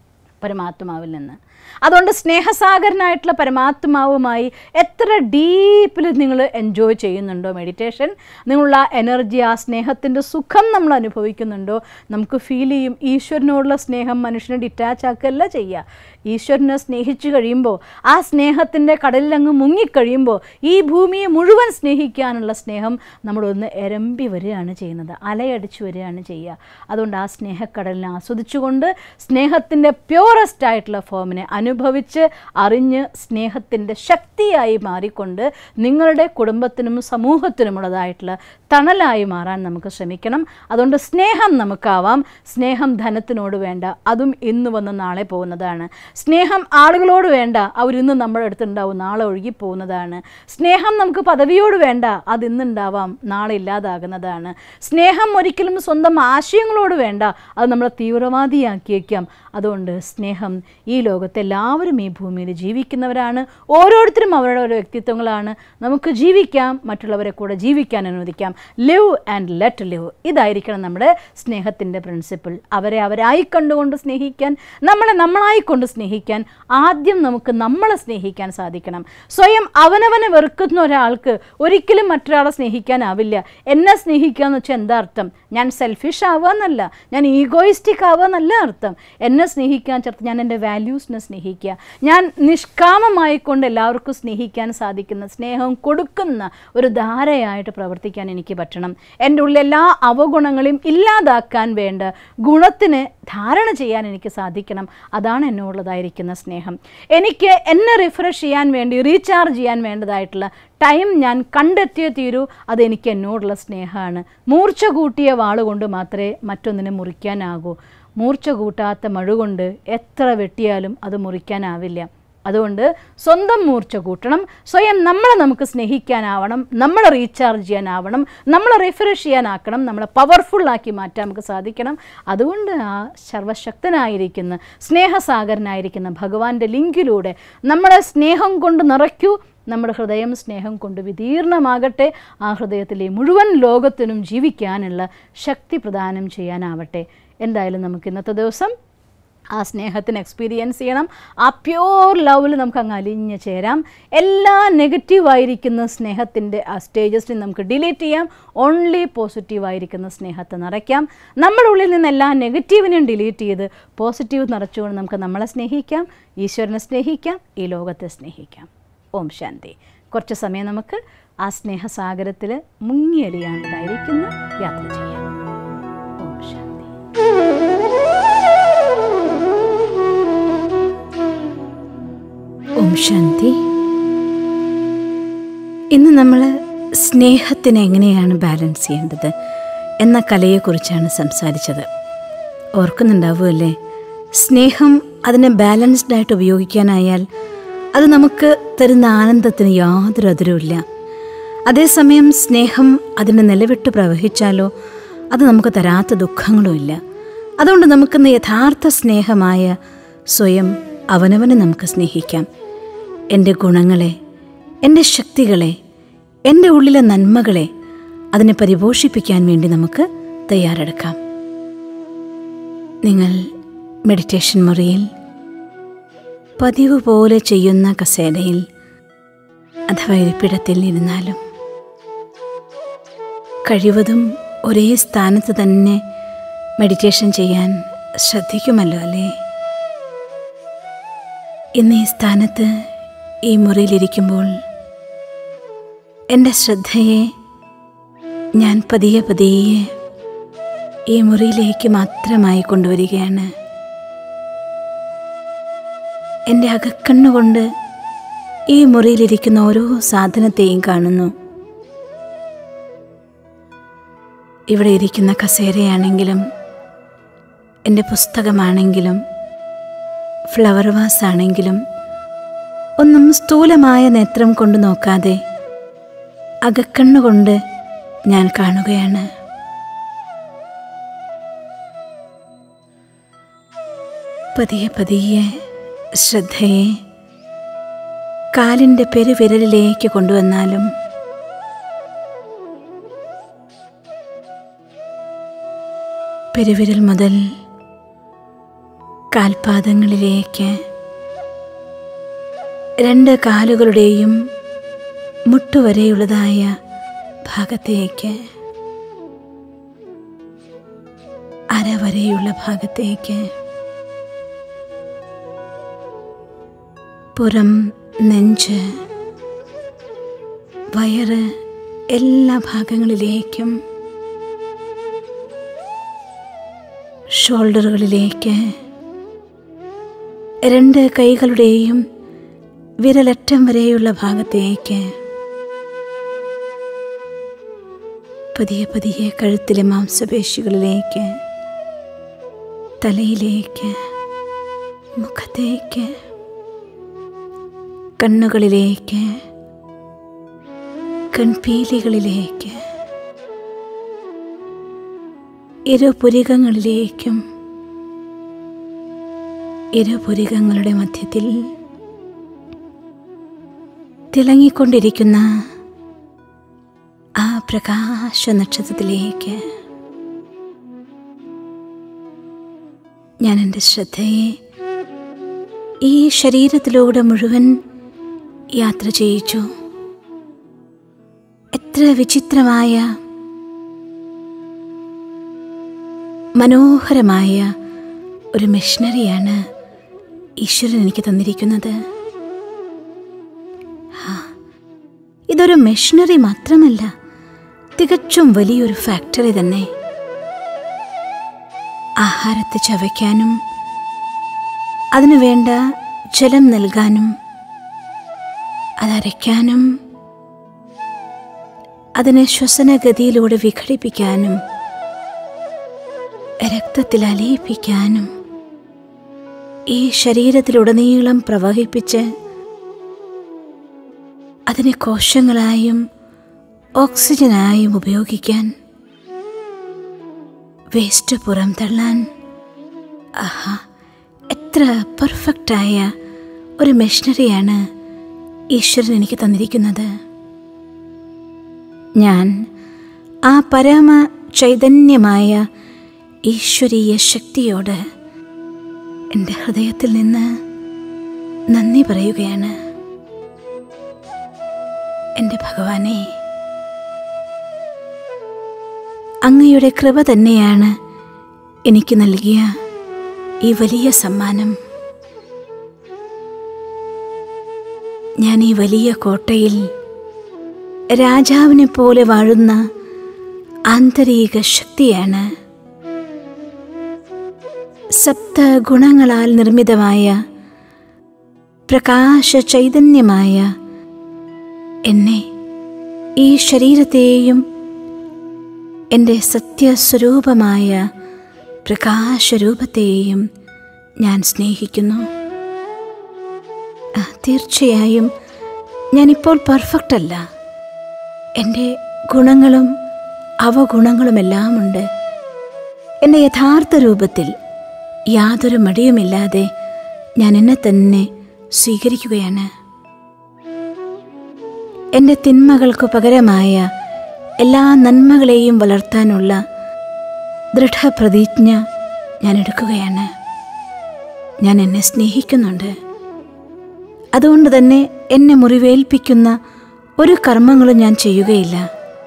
പരമാത്മാവിൽ നിന്ന് അതുകൊണ്ട് സ്നേഹസാഗരനായിട്ടുള്ള പരമാത്മാവുമായി എത്ര ഡീപ്പിൽ നിങ്ങൾ എൻജോയ് ചെയ്യുന്നുണ്ടോ മെഡിറ്റേഷൻ നിങ്ങളുള്ള എനർജി ആ സ്നേഹത്തിൻ്റെ സുഖം നമ്മൾ അനുഭവിക്കുന്നുണ്ടോ നമുക്ക് ഫീൽ ചെയ്യും ഈശ്വരനോടുള്ള സ്നേഹം മനുഷ്യനെ ഡിറ്റാച്ച് ആക്കുകയല്ല ചെയ്യുക ഈശ്വരനെ സ്നേഹിച്ചു കഴിയുമ്പോൾ ആ സ്നേഹത്തിൻ്റെ കടലിലങ്ങ് മുങ്ങിക്കഴിയുമ്പോൾ ഈ ഭൂമിയെ മുഴുവൻ സ്നേഹിക്കാനുള്ള സ്നേഹം നമ്മളൊന്ന് എരമ്പി വരികയാണ് ചെയ്യുന്നത് അലയടിച്ചു വരികയാണ് ചെയ്യുക അതുകൊണ്ട് ആ സ്നേഹക്കടലിനെ ആസ്വദിച്ചുകൊണ്ട് സ്നേഹത്തിൻ്റെ പ്യൂറസ്റ്റ് ആയിട്ടുള്ള ഫോമിനെ അനുഭവിച്ച് അറിഞ്ഞ് സ്നേഹത്തിൻ്റെ ശക്തിയായി മാറിക്കൊണ്ട് നിങ്ങളുടെ കുടുംബത്തിനും സമൂഹത്തിനുമുള്ളതായിട്ടുള്ള തണലായി മാറാൻ നമുക്ക് ശ്രമിക്കണം അതുകൊണ്ട് സ്നേഹം നമുക്കാവാം സ്നേഹം ധനത്തിനോട് വേണ്ട അതും ഇന്ന് വന്ന് നാളെ പോകുന്നതാണ് സ്നേഹം ആളുകളോട് വേണ്ട അവരിന്ന് നമ്മുടെ അടുത്തുണ്ടാവും നാളെ ഒഴുകിപ്പോകുന്നതാണ് സ്നേഹം നമുക്ക് പദവിയോട് വേണ്ട അത് ഇന്നുണ്ടാവാം നാളെ ഇല്ലാതാകുന്നതാണ് സ്നേഹം ഒരിക്കലും സ്വന്തം ആശയങ്ങളോട് വേണ്ട അത് നമ്മളെ തീവ്രവാദിയാക്കിയേക്കാം അതുകൊണ്ട് സ്നേഹം ഈ ലോകത്തെ എല്ലാവരും ഈ ഭൂമിയിൽ ജീവിക്കുന്നവരാണ് ഓരോരുത്തരും അവരുടെ ഓരോ വ്യക്തിത്വങ്ങളാണ് നമുക്ക് ജീവിക്കാം മറ്റുള്ളവരെ കൂടെ ജീവിക്കാൻ അനുവദിക്കാം ലിവ് ആൻഡ് ലെറ്റ് ലിവ് ഇതായിരിക്കണം നമ്മുടെ സ്നേഹത്തിൻ്റെ പ്രിൻസിപ്പിൾ അവരെ അവരായി കണ്ടുകൊണ്ട് സ്നേഹിക്കാൻ നമ്മളെ നമ്മളായിക്കൊണ്ട് സ്നേഹിക്കാൻ ആദ്യം നമുക്ക് നമ്മളെ സ്നേഹിക്കാൻ സാധിക്കണം സ്വയം അവനവനെ വെറുക്കുന്ന ഒരാൾക്ക് ഒരിക്കലും മറ്റൊരാളെ സ്നേഹിക്കാനാവില്ല എന്നെ സ്നേഹിക്കുക എന്ന് വെച്ചാൽ എന്താ അർത്ഥം ഞാൻ സെൽഫിഷ് ആവുക എന്നല്ല ഞാൻ ഈഗോയിസ്റ്റിക് ആവുക എന്നല്ല അർത്ഥം എന്നെ സ്നേഹിക്കാൻ ചേർത്ത് ഞാൻ എൻ്റെ വാല്യൂസിനെ സ്നേഹിക്കുക ഞാൻ നിഷ്കാമമായി കൊണ്ട് എല്ലാവർക്കും സ്നേഹിക്കാൻ സാധിക്കുന്ന സ്നേഹം കൊടുക്കുന്ന ഒരു ധാരയായിട്ട് പ്രവർത്തിക്കാൻ എനിക്ക് പറ്റണം എൻ്റെ ഉള്ളിൽ എല്ലാ അവഗുണങ്ങളെയും ഇല്ലാതാക്കാൻ വേണ്ട ഗുണത്തിന് ധാരണ ചെയ്യാൻ എനിക്ക് സാധിക്കണം അതാണ് എന്നോടുള്ളതായിരിക്കുന്ന സ്നേഹം എനിക്ക് എന്നെ റിഫ്രഷ് ചെയ്യാൻ വേണ്ടി റീചാർജ് ചെയ്യാൻ വേണ്ടതായിട്ടുള്ള ടൈം ഞാൻ കണ്ടെത്തിയേ തീരൂ അതെനിക്ക് എന്നോടുള്ള സ്നേഹമാണ് മൂർച്ച കൂട്ടിയ വാളുകൊണ്ട് മാത്രമേ മറ്റൊന്നിനെ മുറിക്കാനാകൂ മൂർച്ച കൂട്ടാത്ത മഴ കൊണ്ട് എത്ര വെട്ടിയാലും അത് മുറിക്കാനാവില്ല അതുകൊണ്ട് സ്വന്തം മൂർച്ച കൂട്ടണം സ്വയം നമ്മളെ നമുക്ക് സ്നേഹിക്കാനാവണം നമ്മളെ റീചാർജ് ചെയ്യാനാവണം നമ്മളെ റിഫ്രഷ് ചെയ്യാനാക്കണം നമ്മളെ പവർഫുള്ളാക്കി മാറ്റാൻ നമുക്ക് സാധിക്കണം അതുകൊണ്ട് ആ സർവശക്തനായിരിക്കുന്ന സ്നേഹസാഗരനായിരിക്കുന്ന ഭഗവാന്റെ ലിങ്കിലൂടെ നമ്മളെ സ്നേഹം കൊണ്ട് നിറയ്ക്കൂ നമ്മുടെ ഹൃദയം സ്നേഹം കൊണ്ട് വിദീർണമാകട്ടെ ആ ഹൃദയത്തിലെ മുഴുവൻ ലോകത്തിനും ജീവിക്കാനുള്ള ശക്തി പ്രദാനം ചെയ്യാനാവട്ടെ എന്തായാലും നമുക്ക് ഇന്നത്തെ ദിവസം ആ സ്നേഹത്തിന് എക്സ്പീരിയൻസ് ചെയ്യണം ആ പ്യോർ ലവിൽ നമുക്ക് അങ്ങ് അലിഞ്ഞ് ചേരാം എല്ലാ നെഗറ്റീവായിരിക്കുന്ന സ്നേഹത്തിൻ്റെ ആ സ്റ്റേജസിനെ നമുക്ക് ഡിലീറ്റ് ചെയ്യാം ഓൺലി പോസിറ്റീവായിരിക്കുന്ന സ്നേഹത്തെ നിറയ്ക്കാം നമ്മുടെ ഉള്ളിൽ നിന്ന് എല്ലാ നെഗറ്റീവിനെയും ഡിലീറ്റ് ചെയ്ത് പോസിറ്റീവ് നിറച്ചുകൊണ്ട് നമുക്ക് നമ്മളെ സ്നേഹിക്കാം ഈശ്വരനെ സ്നേഹിക്കാം ഈ ലോകത്തെ സ്നേഹിക്കാം ഓം ശാന്തി കുറച്ച് സമയം നമുക്ക് ആ സ്നേഹസാഗരത്തിൽ മുങ്ങിയലിയാണ്ടതായിരിക്കുന്ന യാത്ര ചെയ്യാം ഓം ശാന്തി ഓം ശാന്തി ഇന്ന് നമ്മൾ സ്നേഹത്തിന് എങ്ങനെയാണ് ബാലൻസ് ചെയ്യേണ്ടത് എന്ന കലയെക്കുറിച്ചാണ് സംസാരിച്ചത് ഓർക്കുന്നുണ്ടാവുമല്ലേ സ്നേഹം അതിനെ ബാലൻസ്ഡ് ആയിട്ട് ഉപയോഗിക്കാനായാൽ അത് നമുക്ക് തരുന്ന ആനന്ദത്തിന് യാതൊരു അതിരുമില്ല അതേസമയം സ്നേഹം അതിനെ നിലവിട്ട് പ്രവഹിച്ചാലോ അത് നമുക്ക് തരാത്ത ദുഃഖങ്ങളുമില്ല അതുകൊണ്ട് നമുക്കിന്ന് യഥാർത്ഥ സ്നേഹമായ സ്വയം അവനവനെ നമുക്ക് സ്നേഹിക്കാം എൻ്റെ ഗുണങ്ങളെ എൻ്റെ ശക്തികളെ എൻ്റെ ഉള്ളിലെ നന്മകളെ അതിനെ പരിപോഷിപ്പിക്കാൻ വേണ്ടി നമുക്ക് തയ്യാറെടുക്കാം നിങ്ങൾ മെഡിറ്റേഷൻ മുറിയിൽ പതിവ് പോലെ ചെയ്യുന്ന കസേരയിൽ അഥവാ ഇരിപ്പിടത്തിൽ ഇരുന്നാലും കഴിവതും ഒരേ സ്ഥാനത്ത് തന്നെ മെഡിറ്റേഷൻ ചെയ്യാൻ ശ്രദ്ധിക്കുമല്ലോ അല്ലേ ഇന്ന് ഈ സ്ഥാനത്ത് ഈ മുറിയിലിരിക്കുമ്പോൾ എൻ്റെ ശ്രദ്ധയെ ഞാൻ പതിയെ പതിയെ ഈ മുറിയിലേക്ക് മാത്രമായി കൊണ്ടുവരികയാണ് എൻ്റെ അകക്കണ്ണുകൊണ്ട് ഈ മുറിയിലിരിക്കുന്ന ഓരോ സാധനത്തെയും കാണുന്നു ഇവിടെ ഇരിക്കുന്ന കസേരയാണെങ്കിലും എൻ്റെ പുസ്തകമാണെങ്കിലും ഫ്ലവർ വാസ് ആണെങ്കിലും ഒന്നും സ്ഥൂലമായ നേത്രം കൊണ്ട് നോക്കാതെ അകക്കണ്ണുകൊണ്ട് ഞാൻ കാണുകയാണ് പതിയെ പതിയെ ശ്രദ്ധയെ കാലിൻ്റെ പെരുവിരലിലേക്ക് കൊണ്ടുവന്നാലും പെരുവിരൽ മുതൽ കാൽപാദങ്ങളിലേക്ക് രണ്ട് കാലുകളുടെയും മുട്ടുവരെയുള്ളതായ ഭാഗത്തേക്ക് അരവരെയുള്ള ഭാഗത്തേക്ക് പുറം നെഞ്ച് വയറ് എല്ലാ ഭാഗങ്ങളിലേക്കും ഷോൾഡറുകളിലേക്ക് രണ്ട് കൈകളുടെയും വിരലറ്റം വരെയുള്ള ഭാഗത്തേക്ക് പതിയെ പതിയെ കഴുത്തിലെ മാംസപേശികളിലേക്ക് തലയിലേക്ക് മുഖത്തേക്ക് കണ്ണുകളിലേക്ക് കൺപീലികളിലേക്ക് ഇരുപുരികങ്ങളിലേക്കും ഇരുപുരികങ്ങളുടെ മധ്യത്തിൽ തിളങ്ങിക്കൊണ്ടിരിക്കുന്ന ആ പ്രകാശ നക്ഷത്രത്തിലേക്ക് ഞാൻ എൻ്റെ ശ്രദ്ധയെ ഈ ശരീരത്തിലൂടെ മുഴുവൻ യാത്ര ചെയ്യിച്ചു എത്ര വിചിത്രമായ മനോഹരമായ ഒരു മെഷീനറിയാണ് ഈശ്വരൻ എനിക്ക് തന്നിരിക്കുന്നത് ആ, ഇതൊരു മെഷീനറി മാത്രമല്ല തികച്ചും വലിയൊരു ഫാക്ടറി തന്നെ ആഹാരത്തെ ചവയ്ക്കാനും അതിനു വേണ്ട ജലം നൽകാനും അതരയ്ക്കാനും അതിനെ ശ്വസനഗതിയിലൂടെ വിഘടിപ്പിക്കാനും രക്തത്തിൽ അലിയിപ്പിക്കാനും ഈ ശരീരത്തിലുടനീളം പ്രവഹിപ്പിച്ച് അതിനെ കോശങ്ങളായും ഓക്സിജനായും ഉപയോഗിക്കാൻ വേസ്റ്റ് പുറം തള്ളാൻ ആഹാ എത്ര പെർഫെക്റ്റായ ഒരു മെഷീനറിയാണ് ഈശ്വരൻ എനിക്ക് തന്നിരിക്കുന്നത് ഞാൻ ആ പരമ ചൈതന്യമായ ഈശ്വരീയ ശക്തിയോട് എൻ്റെ ഹൃദയത്തിൽ നിന്ന് നന്ദി പറയുകയാണ് എൻ്റെ ഭഗവാനെ അങ്ങയുടെ കൃപ തന്നെയാണ് എനിക്ക് നൽകിയ ഈ വലിയ സമ്മാനം ഞാൻ ഈ വലിയ കോട്ടയിൽ രാജാവിനെ പോലെ വാഴുന്ന ആന്തരിക ശക്തിയാണ് സപ്ത ഗുണങ്ങളാൽ നിർമ്മിതമായ പ്രകാശ ചൈതന്യമായ എന്നെ ഈ ശരീരത്തെയും എൻ്റെ സത്യസ്വരൂപമായ പ്രകാശരൂപത്തെയും ഞാൻ സ്നേഹിക്കുന്നു ആ, തീർച്ചയായും ഞാനിപ്പോൾ പെർഫെക്റ്റ് അല്ല എൻ്റെ ഗുണങ്ങളും അവഗുണങ്ങളുമെല്ലാം ഉണ്ട് എൻ്റെ യഥാർത്ഥ രൂപത്തിൽ യാതൊരു മടിയുമില്ലാതെ ഞാൻ എന്നെ തന്നെ സ്വീകരിക്കുകയാണ് എൻ്റെ തിന്മകൾക്ക് പകരമായ എല്ലാ നന്മകളെയും വളർത്താനുള്ള ദൃഢപ്രതിജ്ഞ ഞാൻ എടുക്കുകയാണ് ഞാൻ എന്നെ സ്നേഹിക്കുന്നുണ്ട് അതുകൊണ്ട് തന്നെ എന്നെ മുറിവേൽപ്പിക്കുന്ന ഒരു കർമ്മങ്ങളും ഞാൻ ചെയ്യുകയില്ല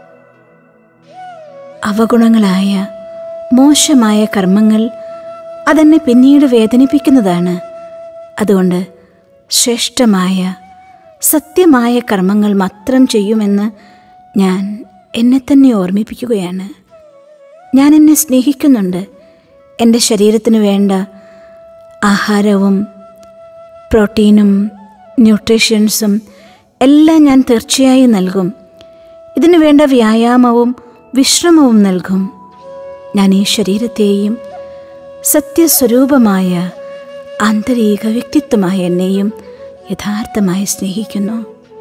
അവഗുണങ്ങളായ മോശമായ കർമ്മങ്ങൾ അതെന്നെ പിന്നീട് വേദനിപ്പിക്കുന്നതാണ് അതുകൊണ്ട് ശ്രേഷ്ഠമായ സത്യമായ കർമ്മങ്ങൾ മാത്രം ചെയ്യുമെന്ന് ഞാൻ എന്നെ തന്നെ ഓർമ്മിപ്പിക്കുകയാണ് ഞാൻ എന്നെ സ്നേഹിക്കുന്നുണ്ട് എൻ്റെ ശരീരത്തിന് വേണ്ട ആഹാരവും പ്രോട്ടീനും ന്യൂട്രീഷ്യൻസും എല്ലാം ഞാൻ തീർച്ചയായും നൽകും ഇതിനു വേണ്ട വ്യായാമവും വിശ്രമവും നൽകും ഞാൻ ഈ ശരീരത്തെയും സത്യസ്വരൂപമായ ആന്തരിക വ്യക്തിത്വമായ എന്നെയും യഥാർത്ഥമായി സ്നേഹിക്കുന്നു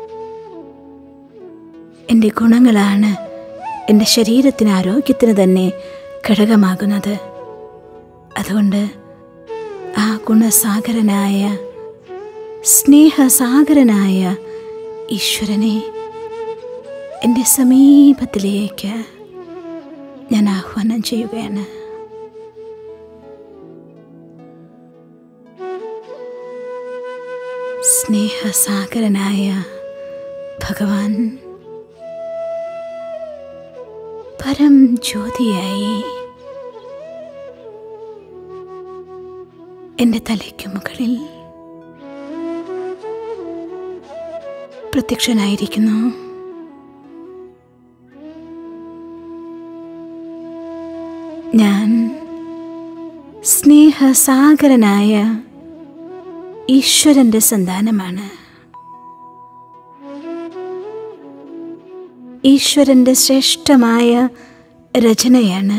എൻ്റെ ഗുണങ്ങളാണ് എൻ്റെ ശരീരത്തിന് ആരോഗ്യത്തിന് തന്നെ ഘടകമാകുന്നത് അതുകൊണ്ട് ആ ഗുണസാഗരനായ സ്നേഹസാഗരനായ ഈശ്വരനെ എൻ്റെ സമീപത്തിലേക്ക് ഞാൻ ആഹ്വാനം ചെയ്യുകയാണ് സ്നേഹസാഗരനായ ഭഗവാൻ പരം ജ്യോതിയായി എൻ്റെ തലയ്ക്കു മുകളിൽ പ്രത്യക്ഷനായിരിക്കുന്നു ഞാൻ സ്നേഹസാഗരനായ ഈശ്വരന്റെ സന്താനമാണ് ഈശ്വരന്റെ ശ്രേഷ്ഠമായ രചനയാണ്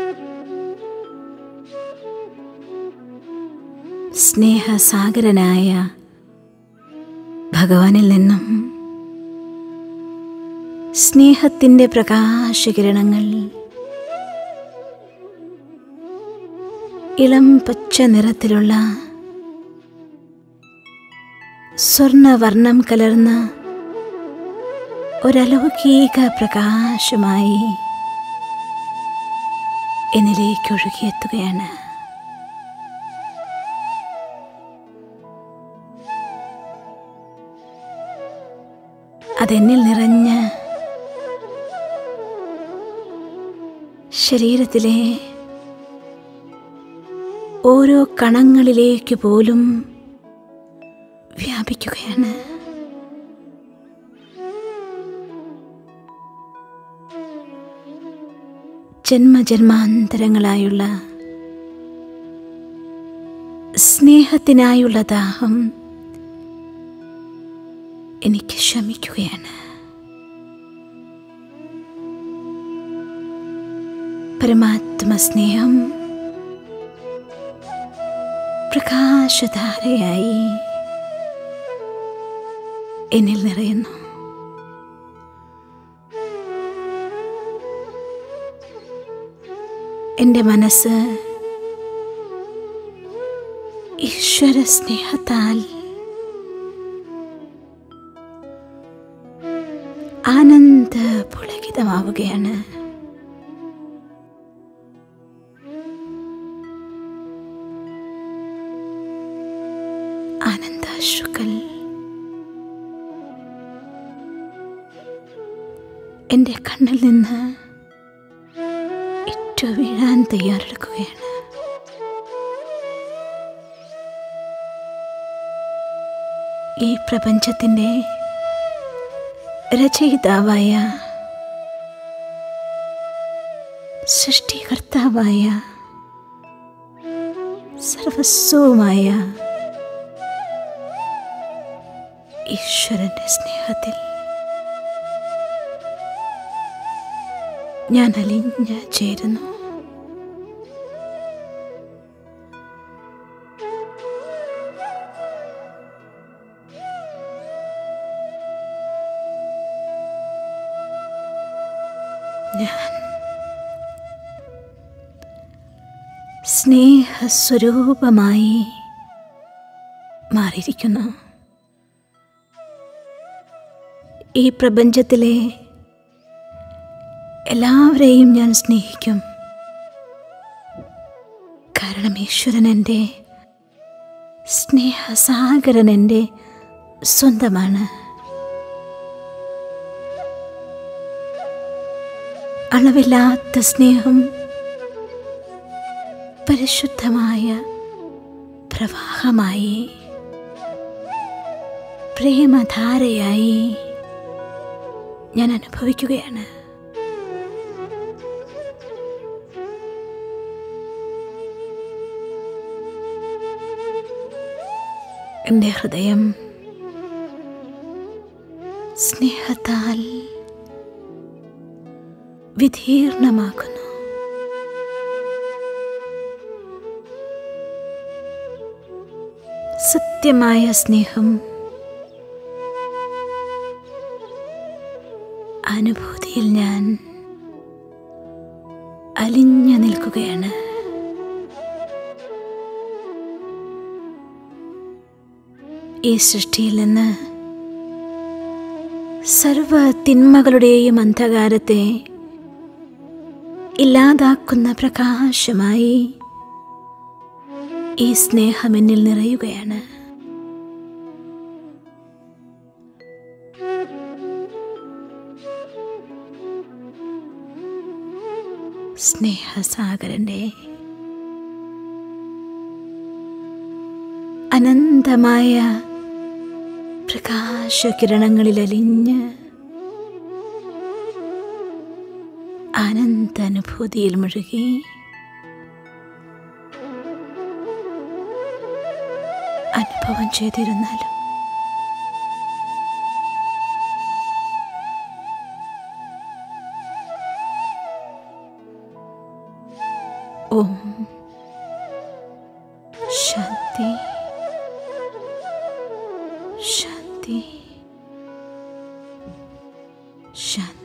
സ്നേഹസാഗരനായ ഭഗവാനിൽ നിന്നും സ്നേഹത്തിൻ്റെ പ്രകാശകിരണങ്ങൾ ഇളം പച്ച നിറത്തിലുള്ള സ്വർണവർണ്ണം കലർന്ന ഒരലൗകിക പ്രകാശമായി എന്നിലേക്ക് ഒഴുകിയെത്തുകയാണ് അതെന്നിൽ നിറഞ്ഞ് ശരീരത്തിലെ ഓരോ കണങ്ങളിലേക്ക് പോലും വ്യാപിക്കുകയാണ് ജന്മജന്മാന്തരങ്ങളായുള്ള സ്നേഹത്തിനായുള്ള ദാഹം എനിക്ക് ശമിക്കുകയാണ് പരമാത്മ സ്നേഹം പ്രകാശധാരയായി എന്നിൽ നിറയുന്നു എൻ്റെ മനസ്സ് ഈശ്വര സ്നേഹത്താൽ ആനന്ദ പുളകിതമാവുകയാണ് ആനന്ദാശ്രുക്കൾ എൻ്റെ കണ്ണിൽ നിന്ന് ഇറ്റു വീഴാൻ തയ്യാറെടുക്കുകയാണ് ഈ പ്രപഞ്ചത്തിൻ്റെ രചയിതാവായ സൃഷ്ടികർത്താവായ സർവസ്വവുമായ ഈശ്വരന്റെ സ്നേഹത്തിൽ ഞാൻ അലിഞ്ഞ് ചേരുന്നു ഞാൻ സ്നേഹസ്വരൂപമായി മാറിയിരിക്കുന്നു ഈ പ്രപഞ്ചത്തിലെ എല്ലാവരെയും ഞാൻ സ്നേഹിക്കും കാരണം ഈശ്വരൻ എൻ്റെ സ്നേഹസാഗരൻ എൻ്റെ സ്വന്തമാണ് അളവില്ലാത്ത സ്നേഹം പരിശുദ്ധമായ പ്രവാഹമായി പ്രേമധാരയായി ഞാൻ അനുഭവിക്കുകയാണ് എൻ്റെ ഹൃദയം സ്നേഹത്താൽ വിധീർണമാക്കുന്നു സത്യമായ സ്നേഹം അനുഭൂതിയിൽ ഞാൻ അലിഞ്ഞു നിൽക്കുകയാണ് ഈ സൃഷ്ടിയിൽ നിന്ന് സർവ തിന്മകളുടെയും അന്ധകാരത്തെ ഇല്ലാതാക്കുന്ന പ്രകാശമായി ഈ സ്നേഹം എന്നിൽ നിറയുകയാണ് സ്നേഹസാഗരൻ്റെ അനന്തമായ പ്രകാശകിരണങ്ങളിൽ അലിഞ്ഞ് അനന്താനുഭൂതിയിൽ മുഴുകി അനുഭവം ചെയ്തിരുന്നാലും ഓം ശാന്തി ശാന്തി ശാന്തി